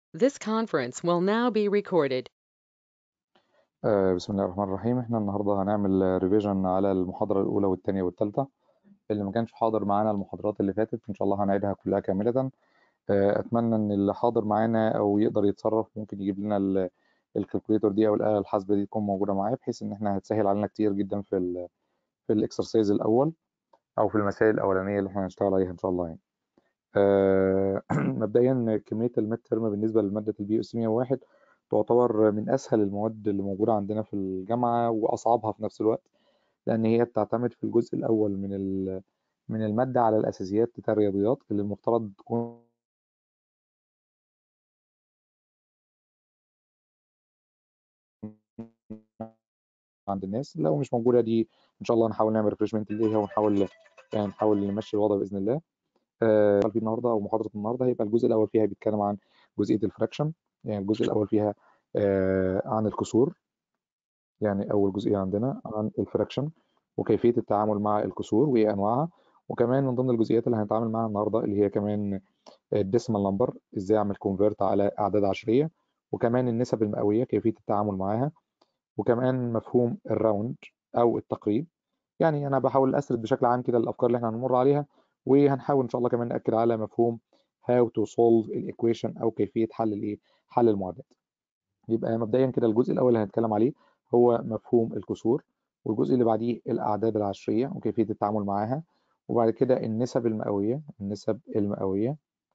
This conference will now be recorded. آه، بسم الله الرحمن الرحيم احنا النهارده هنعمل ريفيجن على المحاضرة الأولى والثانية والثالثة اللي ما كانش حاضر معانا المحاضرات اللي فاتت إن شاء الله هنعيدها كلها كاملة آه، أتمنى إن اللي حاضر معانا أو يقدر يتصرف ممكن يجيب لنا الكالكوليتور دي أو الآلة الحاسبة دي تكون موجودة معايا بحيث إن احنا هتسهل علينا كتير جدا في ال في الإكسرسايز الأول أو في المسائل الأولانية اللي احنا هنشتغل عليها إن شاء الله يعني. آه، مبدئيا كمية الميد ترم بالنسبة لمادة البي اس 101 تعتبر من أسهل المواد اللي موجودة عندنا في الجامعة وأصعبها في نفس الوقت لأن هي بتعتمد في الجزء الأول من ال- من المادة على الأساسيات بتاع الرياضيات اللي المفترض تكون عند الناس لو مش موجودة دي إن شاء الله نحاول نعمل ريفرشمنت ليها ونحاول يعني نحاول نمشي الوضع بإذن الله. آه، في النهارده او محاضره النهارده هيبقى الجزء الاول فيها بيتكلم عن جزئيه الفراكشن يعني الجزء الاول فيها آه، عن الكسور يعني اول جزئيه عندنا عن الفراكشن وكيفيه التعامل مع الكسور وايه انواعها وكمان من ضمن الجزئيات اللي هنتعامل معاها النهارده اللي هي كمان الديسمال نمبر ازاي اعمل كونفيرت على اعداد عشريه وكمان النسب المئويه كيفيه التعامل معاها وكمان مفهوم الراوند او التقريب يعني انا بحاول اسرد بشكل عام كده الافكار اللي احنا هنمر عليها وهنحاول ان شاء الله كمان ناكد على مفهوم how to solve الايكويشن او كيفيه حل الايه حل المعادلات يبقى مبدئيا كده الجزء الاول اللي هنتكلم عليه هو مفهوم الكسور والجزء اللي بعديه الاعداد العشريه وكيفيه التعامل معاها وبعد كده النسب المئويه النسب المئويه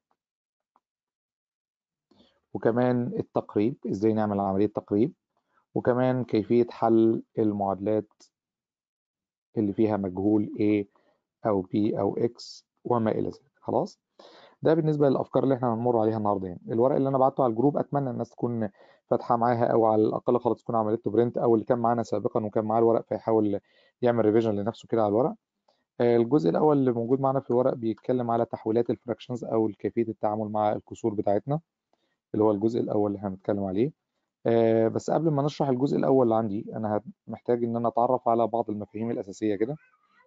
وكمان التقريب ازاي نعمل عمليه تقريب وكمان كيفيه حل المعادلات اللي فيها مجهول A أو B أو X وما إلى ذلك خلاص ده بالنسبة للأفكار اللي احنا هنمر عليها النهاردة يعني الورق اللي أنا بعته على الجروب أتمنى الناس تكون فاتحة معاها أو على الأقل خالص تكون عملته برنت أو اللي كان معانا سابقا وكان معاه الورق فيحاول يعمل ريفيجن لنفسه كده على الورق آه، الجزء الأول اللي موجود معانا في الورق بيتكلم على تحويلات الفراكشنز أو كيفية التعامل مع الكسور بتاعتنا اللي هو الجزء الأول اللي احنا هنتكلم عليه آه، بس قبل ما نشرح الجزء الأول اللي عندي أنا هت- محتاج إن أنا أتعرف على بعض المفاهيم الأساسية كده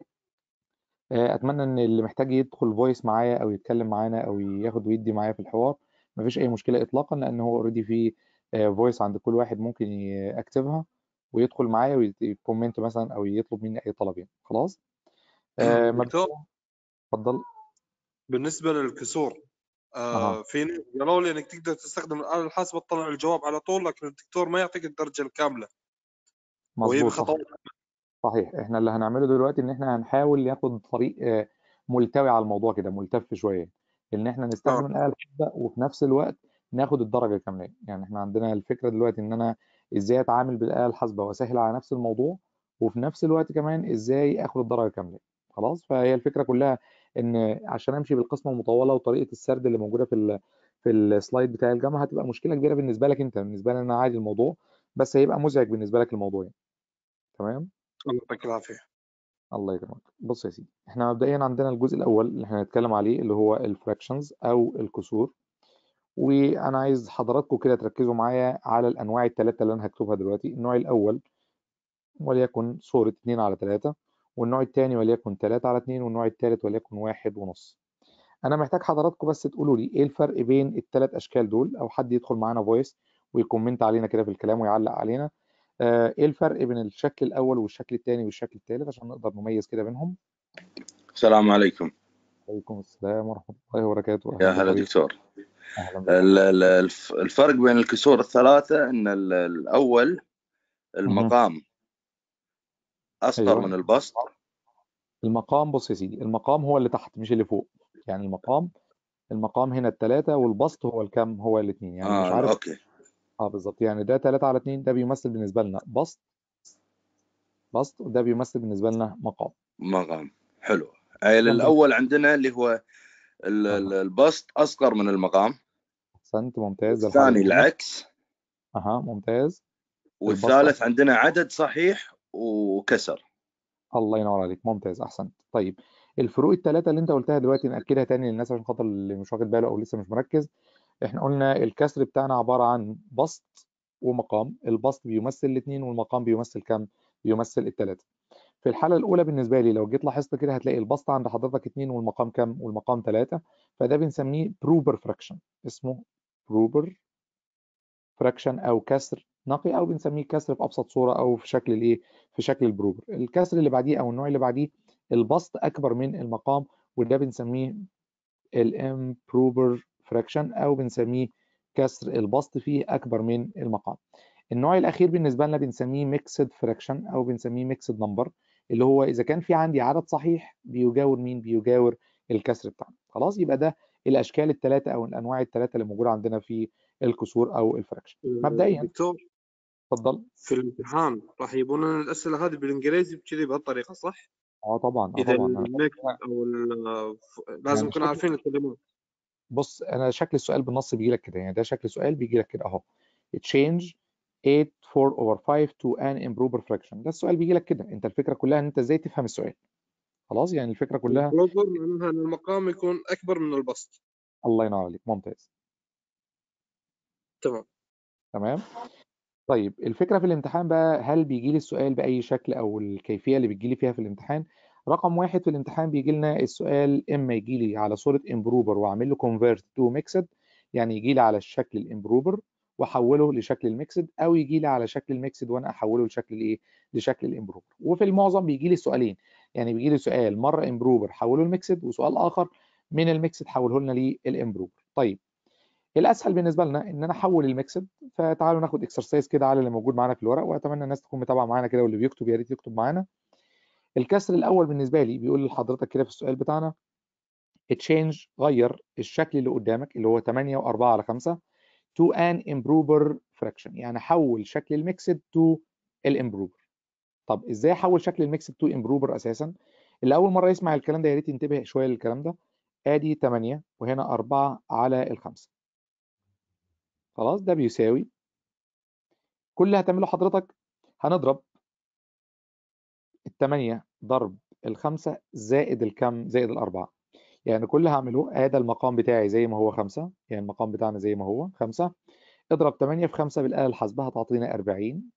آه، اتمنى ان اللي محتاج يدخل فويس معايا او يتكلم معانا او ياخد ويدي معايا في الحوار مفيش اي مشكله اطلاقا لان هو اوريدي في فويس عند كل واحد ممكن يكتبها ويدخل معايا ويكومنت مثلا او يطلب مني اي طلب يعني خلاص آه، دكتور مبدئيا اتفضل بالنسبه للكسور اها آه في ناس قالوا لي انك تقدر تستخدم الاله الحاسبه تطلع الجواب على طول لكن الدكتور ما يعطيك الدرجه الكامله وهي مظبوط صح بخطوات صحيح احنا اللي هنعمله دلوقتي ان احنا هنحاول ناخد طريق آه، ملتوي على الموضوع كده ملتف شويه ان احنا اه نستخدم الاله الحاسبه وفي نفس الوقت ناخد الدرجه كامله يعني احنا عندنا الفكره دلوقتي ان انا ازاي اتعامل بالاله الحاسبه واسهل على نفس الموضوع وفي نفس الوقت كمان ازاي اخد الدرجه كامله خلاص فهي الفكره كلها ان عشان امشي بالقسمه المطوله وطريقه السرد اللي موجوده في ال في السلايد بتاع الجامعه هتبقى مشكله كبيره بالنسبه لك انت بالنسبه لي انا عادي الموضوع بس هيبقى مزعج بالنسبه لك الموضوع يعني تمام الله يعطيك العافيه الله يكرمك بص يا سيدي احنا مبدئيا عندنا الجزء الاول اللي احنا هنتكلم عليه اللي هو الفراكشنز او الكسور وانا عايز حضراتكم كده تركزوا معايا على الانواع الثلاثه اللي انا هكتبها دلوقتي النوع الاول وليكن صورة 2 على 3 والنوع الثاني وليكن 3 على 2 والنوع الثالث وليكن واحد ونص انا محتاج حضراتكم بس تقولوا لي ايه الفرق بين الثلاث اشكال دول او حد يدخل معانا فويس ويكومنت علينا كده في الكلام ويعلق علينا آه، ايه الفرق بين الشكل الاول والشكل الثاني والشكل الثالث عشان نقدر نميز كده بينهم السلام عليكم عليكم السلام ورحمة الله وبركاته يا أهلا هلا بحبيبي دكتور أهلا ال- بحضرتك ال- الف- الفرق بين الكسور الثلاثة أن ال- الأول مهم. المقام أصغر من أيوه البسط المقام بص يا سيدي المقام هو اللي تحت مش اللي فوق يعني المقام المقام هنا الثلاثة والبسط هو الكم هو الاثنين يعني مش آه عارف أوكي اه بالظبط يعني ده 3 على 2 ده بيمثل بالنسبة لنا بسط بسط وده بيمثل بالنسبة لنا مقام مقام حلو أي تمام الأول عندنا اللي هو ال- ال- اها البسط أصغر من المقام احسنت ممتاز ده الحالة والثاني الأولى العكس اها ممتاز البسط والثالث أصغر عندنا عدد صحيح وكسر الله ينور عليك ممتاز احسنت طيب الفروق الثلاثه اللي انت قلتها دلوقتي ناكدها تاني للناس عشان خاطر اللي مش واخد باله او لسه مش مركز احنا قلنا الكسر بتاعنا عباره عن بسط ومقام البسط بيمثل الاثنين والمقام بيمثل كام بيمثل الثلاثه في الحاله الاولى بالنسبه لي لو جيت لاحظت كده هتلاقي البسط عند حضرتك اثنين والمقام كام والمقام ثلاثه فده بنسميه بروبر فراكشن اسمه بروبر فراكشن او كسر نقي او بنسميه كسر في ابسط صوره او في شكل الايه في شكل البروبر الكسر اللي بعديه او النوع اللي بعديه البسط اكبر من المقام وده بنسميه الامبروبر فراكشن او بنسميه كسر البسط فيه اكبر من المقام النوع الاخير بالنسبه لنا بنسميه ميكسد فراكشن او بنسميه ميكسد نمبر اللي هو اذا كان في عندي عدد صحيح بيجاور مين بيجاور الكسر بتاعنا خلاص يبقى ده الاشكال الثلاثه او الانواع الثلاثه اللي موجوده عندنا في الكسور او الفراكشن مبدئيا دكتور اتفضل في الامتحان راح يجيبون لنا الاسئله هذه بالانجليزي بكذي بهالطريقه صح؟ اه طبعا اه اذا طبعا أنا الميكس او ال- لازم نكون شكل- عارفين يتكلمون بص انا شكل السؤال بالنص بيجي لك كده يعني ده شكل سؤال بيجي لك كده اهو change 8 4 over 5 to an improper fraction ده السؤال بيجي لك كده انت الفكره كلها ان انت ازاي تفهم السؤال خلاص يعني الفكره كلها البروبر معناها ان المقام يكون اكبر من البسط الله ينور عليك ممتاز تمام تمام طيب الفكره في الامتحان بقى هل بيجي لي السؤال باي شكل او الكيفيه اللي بتجي لي فيها في الامتحان رقم واحد في الامتحان بيجي لنا السؤال اما يجي لي على صوره امبروبر واعمل له كونفيرت تو ميكسد يعني يجي لي على الشكل الامبروبر واحوله لشكل الميكسد او يجي لي على شكل الميكسد وانا احوله لشكل الايه لشكل الامبروبر وفي المعظم بيجي لي سؤالين يعني بيجي لي سؤال مره امبروبر حوله الميكسد وسؤال اخر من الميكسد حوله لنا للامبروبر طيب الاسهل بالنسبه لنا ان انا احول الميكسد فتعالوا ناخد اكسرسايز كده على اللي موجود معانا في الورق واتمنى الناس تكون متابعه معانا كده واللي بيكتب يا ريت يكتب معانا الكسر الاول بالنسبه لي بيقول لحضرتك كده في السؤال بتاعنا تشينج غير الشكل اللي قدامك اللي هو 8 و4 على 5 to an improver fraction يعني حول شكل الميكسد to الامبروبر طب ازاي احول شكل الميكسد to امبروبر اساسا اللي اول مره يسمع الكلام ده يا ريت ينتبه شويه للكلام ده ادي 8 وهنا 4 على الخمسة خلاص ده بيساوي كل اللي هتعمله حضرتك هنضرب التمانية ضرب الخمسة زائد الكم زائد الأربعة يعني كل اللي هعمله ادي المقام بتاعي زي ما هو خمسة يعني المقام بتاعنا زي ما هو خمسة اضرب 8 في 5 بالآلة الحاسبة هتعطينا 40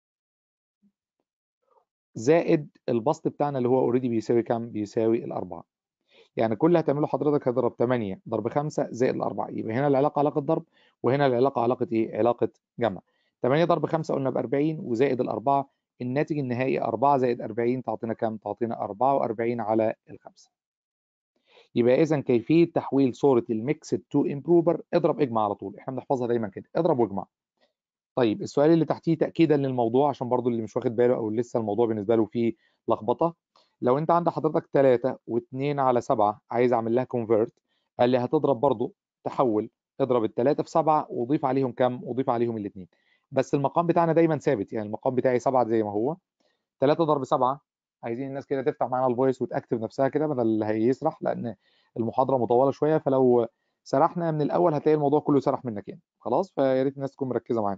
زائد البسط بتاعنا اللي هو اوريدي بيساوي كام؟ بيساوي الأربعة يعني كل اللي هتعمله حضرتك هتضرب 8 ضرب 5 زائد الأربعة يبقى هنا العلاقة علاقة ضرب وهنا العلاقة علاقة إيه؟ علاقة جمع 8 ضرب 5 قلنا ب 40 وزائد الأربعة الناتج النهائي 4 زائد 40 تعطينا كام؟ تعطينا 44 على الخمسة يبقى إذا كيفية تحويل صورة الميكسد تو امبروفر اضرب اجمع على طول احنا بنحفظها دايما كده اضرب واجمع طيب السؤال اللي تحتيه تأكيدا للموضوع عشان برضو اللي مش واخد باله او لسه الموضوع بالنسبة له فيه لخبطة لو انت عند حضرتك 3 و2 على 7 عايز اعمل لها كونفيرت قال لي هتضرب برضو تحول اضرب الثلاثة في 7 وضيف عليهم كام وضيف عليهم الاثنين بس المقام بتاعنا دايما ثابت يعني المقام بتاعي 7 زي ما هو 3 ضرب 7 عايزين الناس كده تفتح معانا الفويس وتكتب نفسها كده بدل اللي هيسرح لان المحاضرة مطولة شوية فلو سرحنا من الاول هتلاقي الموضوع كله سرح منك يعني خلاص فيا ريت الناس تكون مركزة معانا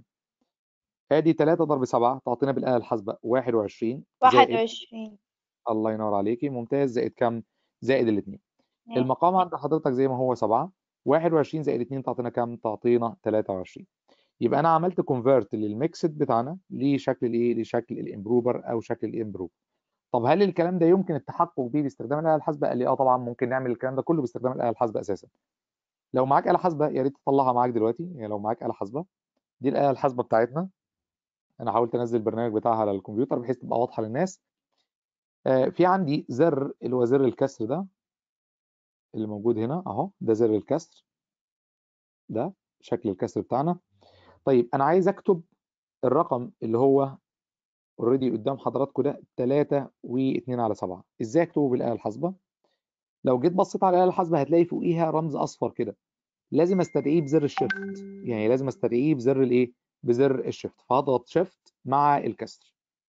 ادي 3 ضرب 7 تعطينا بالآلة الحاسبة 21 واحد زائد وعشرين الله ينور عليكي ممتاز زائد كام زائد الاثنين ماشي. المقام عند حضرتك زي ما هو 7 21 زائد 2 تعطينا كام تعطينا 23 يبقى انا عملت كونفيرت للميكسد بتاعنا لشكل الايه لشكل الامبروفر او شكل الامبروف طب هل الكلام ده يمكن التحقق بيه باستخدام الاله الحاسبه قال لي اه طبعا ممكن نعمل الكلام ده كله باستخدام الاله الحاسبه اساسا لو معاك اله حاسبه يا ريت تطلعها معاك دلوقتي يعني لو معاك اله حاسبه دي الاله الحاسبه بتاعتنا انا حاولت انزل البرنامج بتاعها على الكمبيوتر بحيث تبقى واضحه للناس آه، في عندي زر اللي هو زر الكسر ده اللي موجود هنا اهو ده زر الكسر ده شكل الكسر بتاعنا طيب انا عايز اكتب الرقم اللي هو اوريدي قدام حضراتكم ده 3 و2 على 7 ازاي اكتبه بالاله الحاسبه لو جيت بصيت على الاله الحاسبه هتلاقي فوقيها رمز اصفر كده لازم استدعيه بزر الشيفت يعني لازم استدعيه بزر الايه بزر الشيفت فهضغط شيفت مع الكسر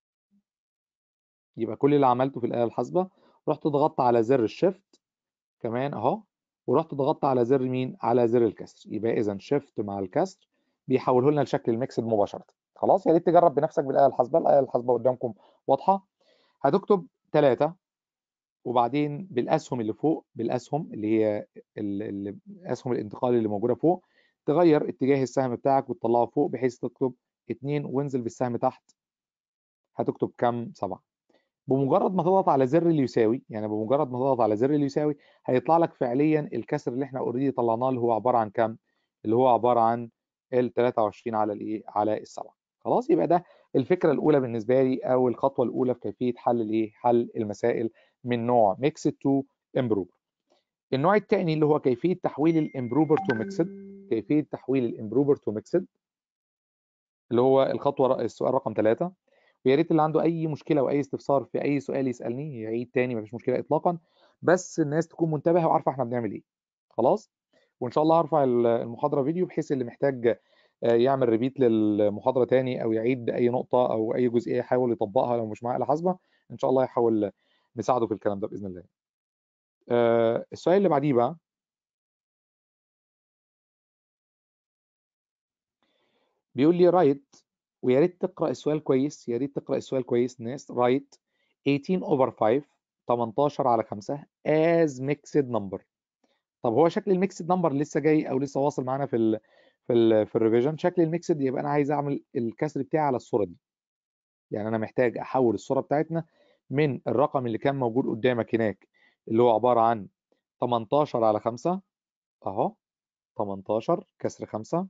يبقى كل اللي عملته في الاله الحاسبه رحت ضغطت على زر الشيفت كمان اهو ورحت ضغطت على زر مين على زر الكسر يبقى اذا شيفت مع الكسر بيحوله لنا لشكل الميكسد مباشره خلاص يا ريت تجرب بنفسك بالاله الحاسبه الاله الحاسبه قدامكم واضحه هتكتب 3 وبعدين بالاسهم اللي فوق بالاسهم اللي هي ال- ال- اسهم الانتقال اللي موجوده فوق تغير اتجاه السهم بتاعك وتطلعه فوق بحيث تكتب 2 وانزل بالسهم تحت هتكتب كام 7 بمجرد ما تضغط على زر اللي يساوي يعني بمجرد ما تضغط على زر اللي يساوي هيطلع لك فعليا الكسر اللي احنا اوريدي طلعناه اللي هو عباره عن كام اللي هو عباره عن ال 23 على الايه على السبعه خلاص يبقى ده الفكره الاولى بالنسبه لي او الخطوه الاولى في كيفيه حل الايه حل المسائل من نوع ميكسد تو امبروفر النوع الثاني اللي هو كيفيه تحويل الامبروفر تو ميكسد كيفيه تحويل الامبروفر تو ميكسد اللي هو الخطوه السؤال رقم ثلاثة ويا ريت اللي عنده اي مشكله واي استفسار في اي سؤال يسالني يعيد تاني مفيش مشكله اطلاقا بس الناس تكون منتبهه وعارفه احنا بنعمل ايه خلاص وان شاء الله هرفع المحاضره فيديو بحيث اللي محتاج يعمل ريبيت للمحاضره تاني او يعيد اي نقطه او اي جزئيه يحاول يطبقها لو مش معاه آلة حاسبه ان شاء الله يحاول نساعده في الكلام ده باذن الله السؤال اللي بعديه بقى بيقول لي رايت ويا ريت تقرا السؤال كويس يا ريت تقرا السؤال كويس ناس رايت 18 over 5 18 على 5 as mixed number طب هو شكل الميكسد نمبر لسه جاي او لسه واصل معانا في ال في ال في الريفيجن شكل الميكسد يبقى انا عايز اعمل الكسر بتاعي على الصوره دي يعني انا محتاج احول الصوره بتاعتنا من الرقم اللي كان موجود قدامك هناك اللي هو عباره عن 18 على 5 اهو 18 كسر 5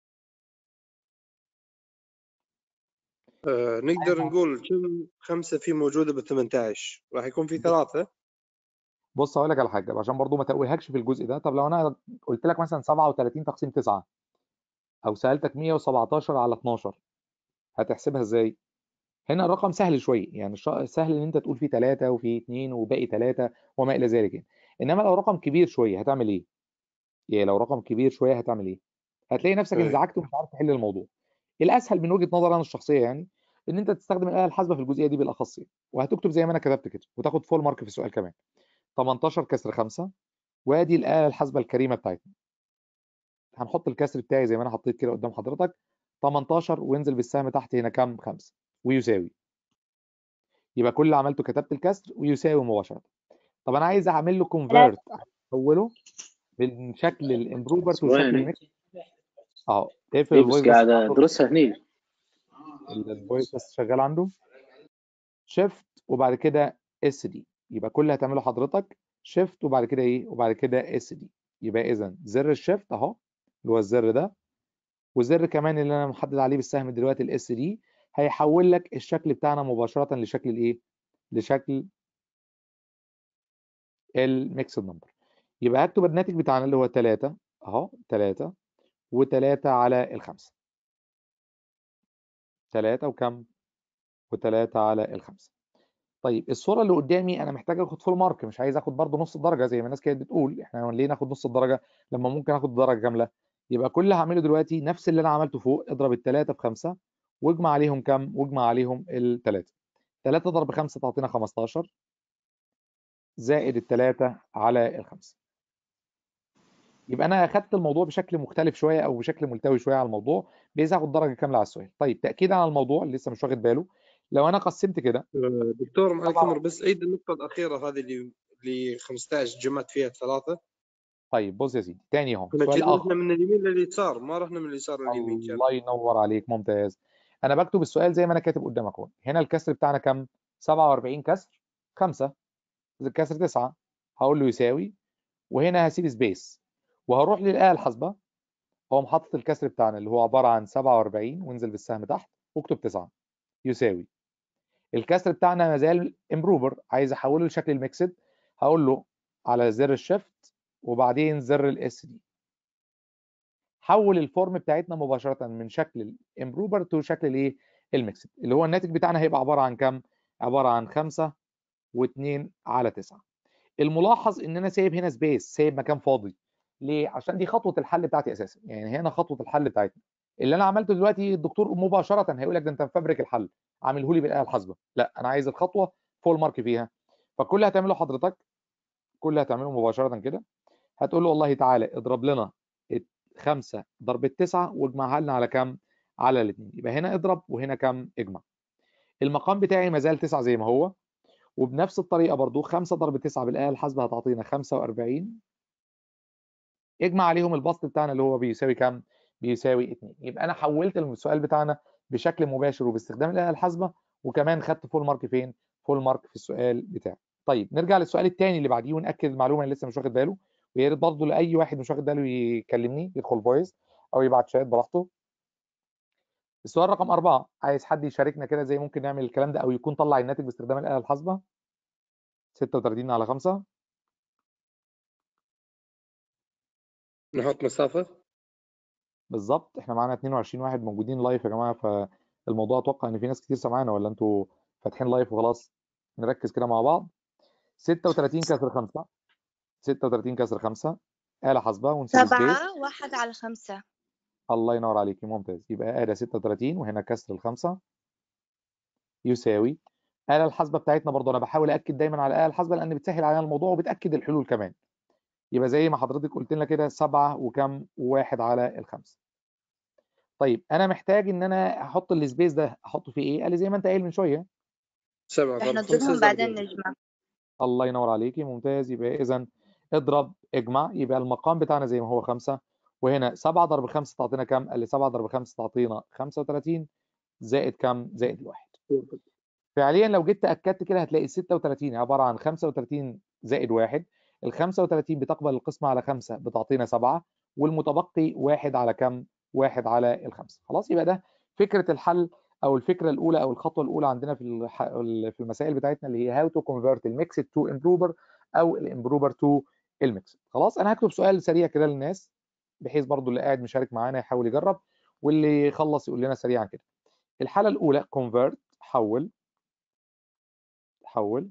آه نقدر نقول كم خمسة في موجودة ب 18 راح يكون في ثلاثة بص هقول لك على حاجه عشان برضو ما توهكش في الجزء ده طب لو انا قلت لك مثلا 37 تقسيم 9 او سالتك 117 على 12 هتحسبها ازاي هنا الرقم سهل شويه يعني سهل ان انت تقول فيه 3 وفيه 2 وباقي 3 وما الى ذلك يعني. انما لو رقم كبير شويه هتعمل ايه يعني لو رقم كبير شويه هتعمل ايه هتلاقي نفسك انزعجت ومش عارف تحل الموضوع الاسهل من وجهه نظري انا الشخصيه يعني ان انت تستخدم الاله الحاسبه في الجزئيه دي بالاخص يعني. وهتكتب زي ما انا كتبت كده وتاخد فول مارك في السؤال كمان 18 كسر 5 وادي الاله الحاسبه الكريمه بتاعتنا هنحط الكسر بتاعي زي ما انا حطيت كده قدام حضرتك 18 وانزل بالسهم تحت هنا كام 5 ويساوي يبقى كل اللي عملته كتبت الكسر ويساوي مباشره طب انا عايز اعمل له كونفيرت احوله من شكل الامبروفر تو شكل الميكس اهو اقفل إيه بس قاعد ادرسها هني الفويس بس شغال عنده شيفت وبعد كده اس دي يبقى كل اللي هتعمله حضرتك شيفت وبعد كده ايه وبعد كده اس دي يبقى اذا زر الشيفت اهو اللي هو الزر ده والزر كمان اللي انا محدد عليه بالسهم دلوقتي الاس دي هيحول لك الشكل بتاعنا مباشره لشكل الايه لشكل الميكسد نمبر يبقى هكتب الناتج بتاعنا اللي هو 3 اهو 3 و3 على الخمسة 3 وكم و3 على الخمسة طيب الصورة اللي قدامي أنا محتاج آخد فول مارك مش عايز آخد برضه نص الدرجة زي ما الناس كانت بتقول إحنا ليه ناخد نص الدرجة لما ممكن آخد الدرجة كاملة يبقى كل اللي هعمله دلوقتي نفس اللي أنا عملته فوق اضرب التلاتة في خمسة واجمع عليهم كم؟ واجمع عليهم التلاتة 3 ضرب 5 تعطينا 15 زائد التلاتة على الخمسة يبقى انا اخدت الموضوع بشكل مختلف شويه او بشكل ملتوي شويه على الموضوع بحيث اخد درجه كامله على السؤال طيب تاكيدا على الموضوع اللي لسه مش واخد باله لو انا قسمت كده دكتور معك عمر بس عيد النقطة الأخيرة هذه اللي اللي 15 جمعت فيها ثلاثة طيب بص يا سيدي تاني اهو كنا سؤال كنا اخر رحنا من اليمين لليسار ما رحنا من اليسار لليمين كان الله ينور عليك ممتاز انا بكتب السؤال زي ما انا كاتب قدامك اهو هنا الكسر بتاعنا كام 47 كسر 5 الكسر 9 هقول له يساوي وهنا هسيب سبيس وهروح للآلة الحاسبة هو محطة الكسر بتاعنا اللي هو عبارة عن 47 وانزل بالسهم تحت واكتب 9 يساوي الكسر بتاعنا ما زال امبروفر عايز احوله لشكل الميكسد هقول له على زر الشيفت وبعدين زر الاس دي حول الفورم بتاعتنا مباشرة من شكل الامبروفر تو شكل الايه الميكسد اللي هو الناتج بتاعنا هيبقى عبارة عن كام عبارة عن 5 و2 على 9 الملاحظ ان انا سايب هنا سبيس سايب مكان فاضي ليه عشان دي خطوه الحل بتاعتي اساسا يعني هنا خطوه الحل بتاعتنا اللي انا عملته دلوقتي الدكتور مباشره هيقول لك ده انت مفبرك الحل عامله لي بالاله الحاسبه لا انا عايز الخطوه فول مارك فيها فكل اللي هتعمله حضرتك كل اللي هتعمله مباشره كده هتقول له والله تعالى اضرب لنا 5 ضرب التسعة واجمعها لنا على كام على الاثنين يبقى هنا اضرب وهنا كام اجمع المقام بتاعي ما زال 9 زي ما هو وبنفس الطريقه برضو 5 ضرب 9 بالاله الحاسبه هتعطينا 45 اجمع عليهم البسط بتاعنا اللي هو بيساوي كام بيساوي 2 يبقى انا حولت السؤال بتاعنا بشكل مباشر وباستخدام الاله الحاسبه وكمان خدت فول مارك فين فول مارك في السؤال بتاعي طيب نرجع للسؤال الثاني اللي بعديه وناكد المعلومه اللي لسه مش واخد باله ويا ريت برضه لاي واحد مش واخد باله يكلمني يدخل فويس او يبعت شات براحته السؤال رقم أربعة عايز حد يشاركنا كده ازاي ممكن نعمل الكلام ده او يكون طلع الناتج باستخدام الآلة الحاسبة 36 على 5 نحط مسافة بالظبط احنا معانا 22 واحد موجودين لايف يا جماعة فالموضوع اتوقع ان في ناس كتير سامعانا ولا انتوا فاتحين لايف وخلاص نركز كده مع بعض 36 كسر 5 36 كسر 5 آلة حاسبة ونسيب سبيس سبعة واحد على خمسة الله ينور عليكي ممتاز يبقى آلة 36 وهنا كسر الخمسة يساوي الآلة الحاسبة بتاعتنا برضه أنا بحاول أكد دايما على الآلة الحاسبة لأن بتسهل علينا الموضوع وبتأكد الحلول كمان يبقى زي ما حضرتك قلت لنا كده سبعة وكم واحد على الخمسة طيب أنا محتاج إن أنا أحط السبيس ده أحطه فيه إيه؟ قال لي زي ما أنت قايل من شوية سبعة احنا ضرب خمسة نضربهم زائد بعدين واحد. نجمع الله ينور عليكي ممتاز يبقى إذا اضرب اجمع يبقى المقام بتاعنا زي ما هو خمسة وهنا 7 ضرب 5 تعطينا كام؟ قال لي 7 ضرب 5 تعطينا 35 زائد كام؟ زائد الواحد فعليا لو جيت تأكدت كده هتلاقي 36 عبارة عن 35 زائد واحد ال 35 بتقبل القسمة على 5 بتعطينا 7 والمتبقي واحد على كم؟ واحد على الخمسة خلاص يبقى ده فكرة الحل أو الفكرة الأولى أو الخطوة الأولى عندنا في الح... في المسائل بتاعتنا اللي هي how to convert الميكسد to improver أو الامبروفر to الميكسد خلاص أنا هكتب سؤال سريع كده للناس بحيث برضو اللي قاعد مشارك معانا يحاول يجرب واللي يخلص يقول لنا سريعا كده الحالة الأولى convert حول حول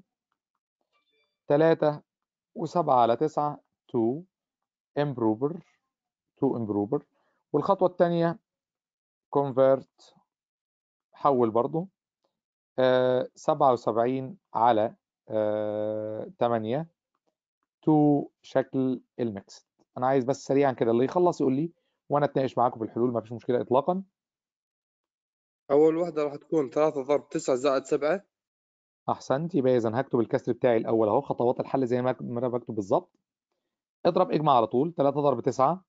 3 و7 على 9 to improver to improver والخطوة الثانية convert حول برضو آه 77 على آه 8 to شكل الميكس انا عايز بس سريعا كده اللي يخلص يقول لي وانا اتناقش معاكم في الحلول ما فيش مشكلة اطلاقا أول واحدة راح تكون ثلاثة ضرب تسعة زائد سبعة احسنت يبقى اذا هكتب الكسر بتاعي الاول اهو خطوات الحل زي ما ما انا بكتب بالظبط اضرب اجمع على طول 3 ضرب 9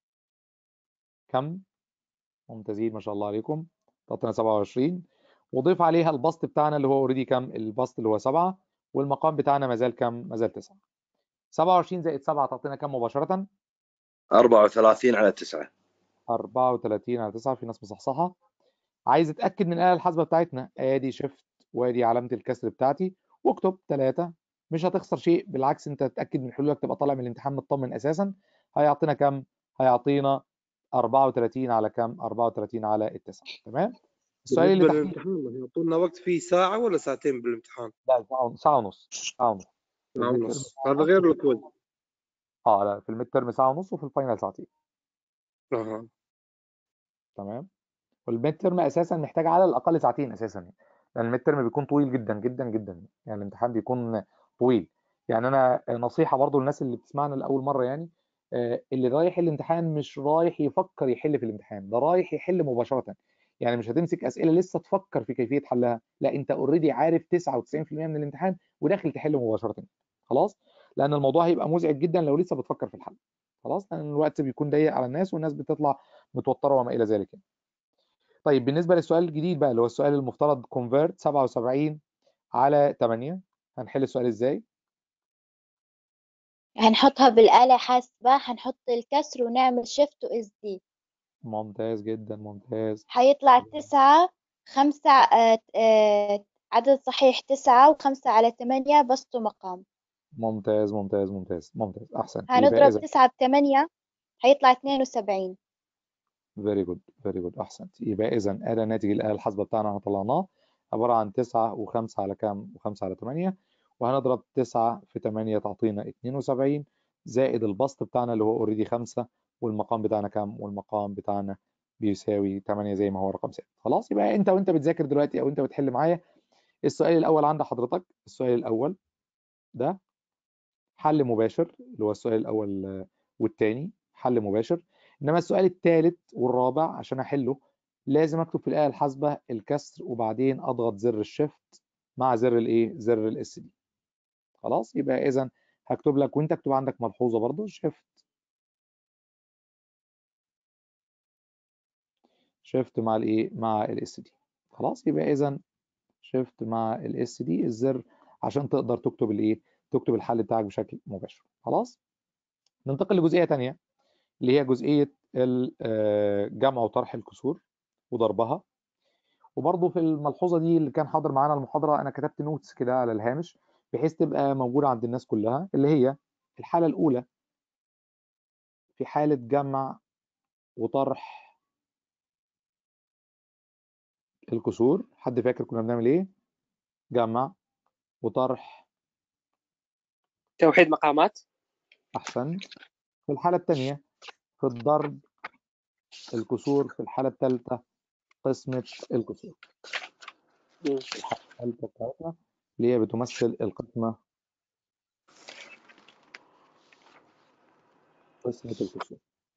كم ممتازين ما شاء الله عليكم تعطينا 27 وضيف عليها البسط بتاعنا اللي هو اوريدي كم البسط اللي هو 7 والمقام بتاعنا ما زال كم ما زال 9 27 زائد 7 تعطينا كم مباشرة 34 على 9 34 على 9 في ناس مصحصحة عايز اتاكد من الآلة الحاسبة بتاعتنا ادي شيفت وادي علامة الكسر بتاعتي واكتب 3 مش هتخسر شيء بالعكس انت تتاكد من حلولك تبقى طالع من الامتحان مطمن اساسا هيعطينا كم هيعطينا 34 على كم 34 على التسعة تمام السؤال اللي بالنسبة تحتيه للامتحان يعطونا وقت فيه ساعة ولا ساعتين بالامتحان؟ لا ساعة ساعة ونص ساعة ونص في ساعة الميد ونص ترم ساعة هذا ونص غير وفي الكويز اه لا في الميد ترم ساعة ونص وفي الفاينل ساعتين أها تمام والميد ترم اساسا محتاج على الاقل ساعتين اساسا يعني لان الميد ترم بيكون طويل جدا جدا جدا يعني الامتحان بيكون طويل يعني انا نصيحه برضو للناس اللي بتسمعنا لاول مره يعني آه، اللي رايح الامتحان مش رايح يفكر يحل في الامتحان ده رايح يحل مباشره يعني مش هتمسك اسئله لسه تفكر في كيفيه حلها لا انت اوريدي عارف 99% من الامتحان وداخل تحل مباشره خلاص لان الموضوع هيبقى مزعج جدا لو لسه بتفكر في الحل خلاص لان الوقت بيكون ضيق على الناس والناس بتطلع متوتره وما الى ذلك يعني. طيب بالنسبه للسؤال الجديد بقى اللي هو السؤال المفترض convert 77 على 8 هنحل السؤال ازاي هنحطها بالآلة حاسبة هنحط الكسر ونعمل شيفت اس دي ممتاز جدا ممتاز هيطلع تسعة خمسة آه، آه، عدد صحيح تسعة وخمسة على ثمانية بسط مقام ممتاز ممتاز ممتاز ممتاز احسن يبقى هنضرب اذا تسعة بثمانية هيطلع اثنين وسبعين فيري جود فيري جود احسنت يبقى اذا ادي ناتج الاله الحاسبه بتاعنا احنا طلعناه عباره عن 9 و5 على كام و5 على 8 وهنضرب 9 في 8 تعطينا 72 زائد البسط بتاعنا اللي هو اوريدي 5 والمقام بتاعنا كام والمقام بتاعنا بيساوي 8 زي ما هو رقم ثابت خلاص يبقى انت وانت بتذاكر دلوقتي او انت بتحل معايا السؤال الاول عند حضرتك السؤال الاول ده حل مباشر اللي هو السؤال الاول والثاني حل مباشر انما السؤال الثالث والرابع عشان احله لازم اكتب في الاله الحاسبه الكسر وبعدين اضغط زر الشيفت مع زر الايه زر الاس دي خلاص يبقى اذا هكتب لك وانت اكتب عندك ملحوظه برضو شيفت شيفت مع الايه مع الاس دي خلاص يبقى اذا شيفت مع الاس دي الزر عشان تقدر تكتب الايه تكتب الحل بتاعك بشكل مباشر خلاص ننتقل لجزئيه ثانيه اللي هي جزئيه الجمع وطرح الكسور وضربها وبرضه في الملحوظه دي اللي كان حاضر معانا المحاضره انا كتبت نوتس كده على الهامش بحيث تبقى موجوده عند الناس كلها اللي هي الحاله الاولى في حاله جمع وطرح الكسور حد فاكر كنا بنعمل ايه جمع وطرح توحيد مقامات احسن في الحاله الثانيه في الضرب الكسور في الحاله الثالثه قسمه الكسور مم. الحاله الثالثه بتاعتنا اللي هي بتمثل القسمه قسمه الكسور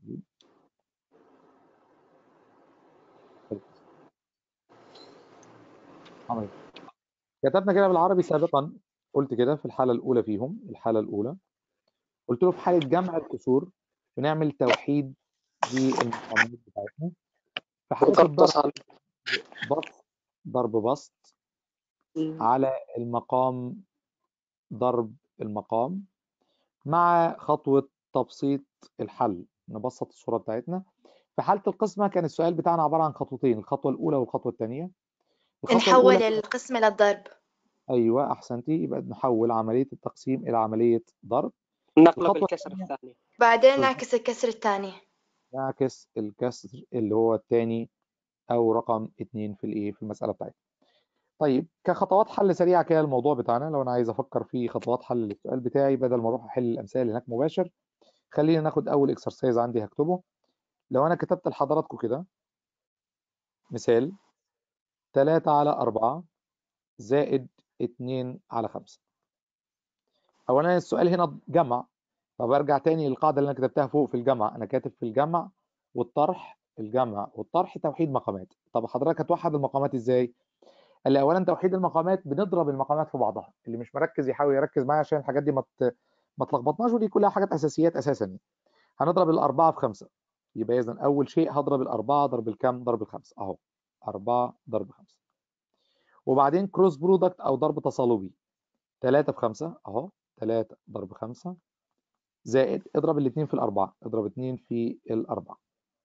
عمل كتبنا كده بالعربي سابقا قلت كده في الحالة الأولى فيهم الحالة الأولى قلت له في حالة جمع الكسور بنعمل توحيد للمقامات بتاعتنا في حالة وضرب الضرب تصل بسط ضرب بسط مم. على المقام ضرب المقام مع خطوة تبسيط الحل نبسط الصورة بتاعتنا في حالة القسمة كان السؤال بتاعنا عبارة عن خطوتين الخطوة الأولى والخطوة الثانية الخطوة نحول الأولى القسمة للضرب أيوة أحسنتي يبقى نحول عملية التقسيم إلى عملية ضرب نقلب الخطوة الكسر الثانية الثاني بعدين بالظبط. نعكس الكسر الثاني نعكس الكسر اللي هو الثاني أو رقم اتنين في الإيه في المسألة بتاعتنا طيب كخطوات حل سريعة كده الموضوع بتاعنا لو أنا عايز أفكر في خطوات حل للسؤال بتاعي بدل ما أروح أحل الأمثلة هناك مباشر خلينا ناخد أول إكسرسايز عندي هكتبه لو أنا كتبت لحضراتكم كده مثال 3 على 4 زائد 2 على 5 اولا السؤال هنا جمع طب ارجع تاني للقاعده اللي انا كتبتها فوق في الجمع انا كاتب في الجمع والطرح الجمع والطرح توحيد مقامات طب حضرتك هتوحد المقامات ازاي قال لي اولا توحيد المقامات بنضرب المقامات في بعضها اللي مش مركز يحاول يركز معايا عشان الحاجات دي ما ت- ما تلخبطناش ودي كلها حاجات اساسيات اساسا يعني. هنضرب الاربعه في خمسه يبقى اذا اول شيء هضرب الاربعه ضرب الكام ضرب الخمسه اهو أربعة ضرب خمسة وبعدين كروس برودكت أو ضرب تصالبي 3 في 5 أهو 3 ضرب 5 زائد اضرب الاثنين في الأربعة اضرب 2 في الأربعة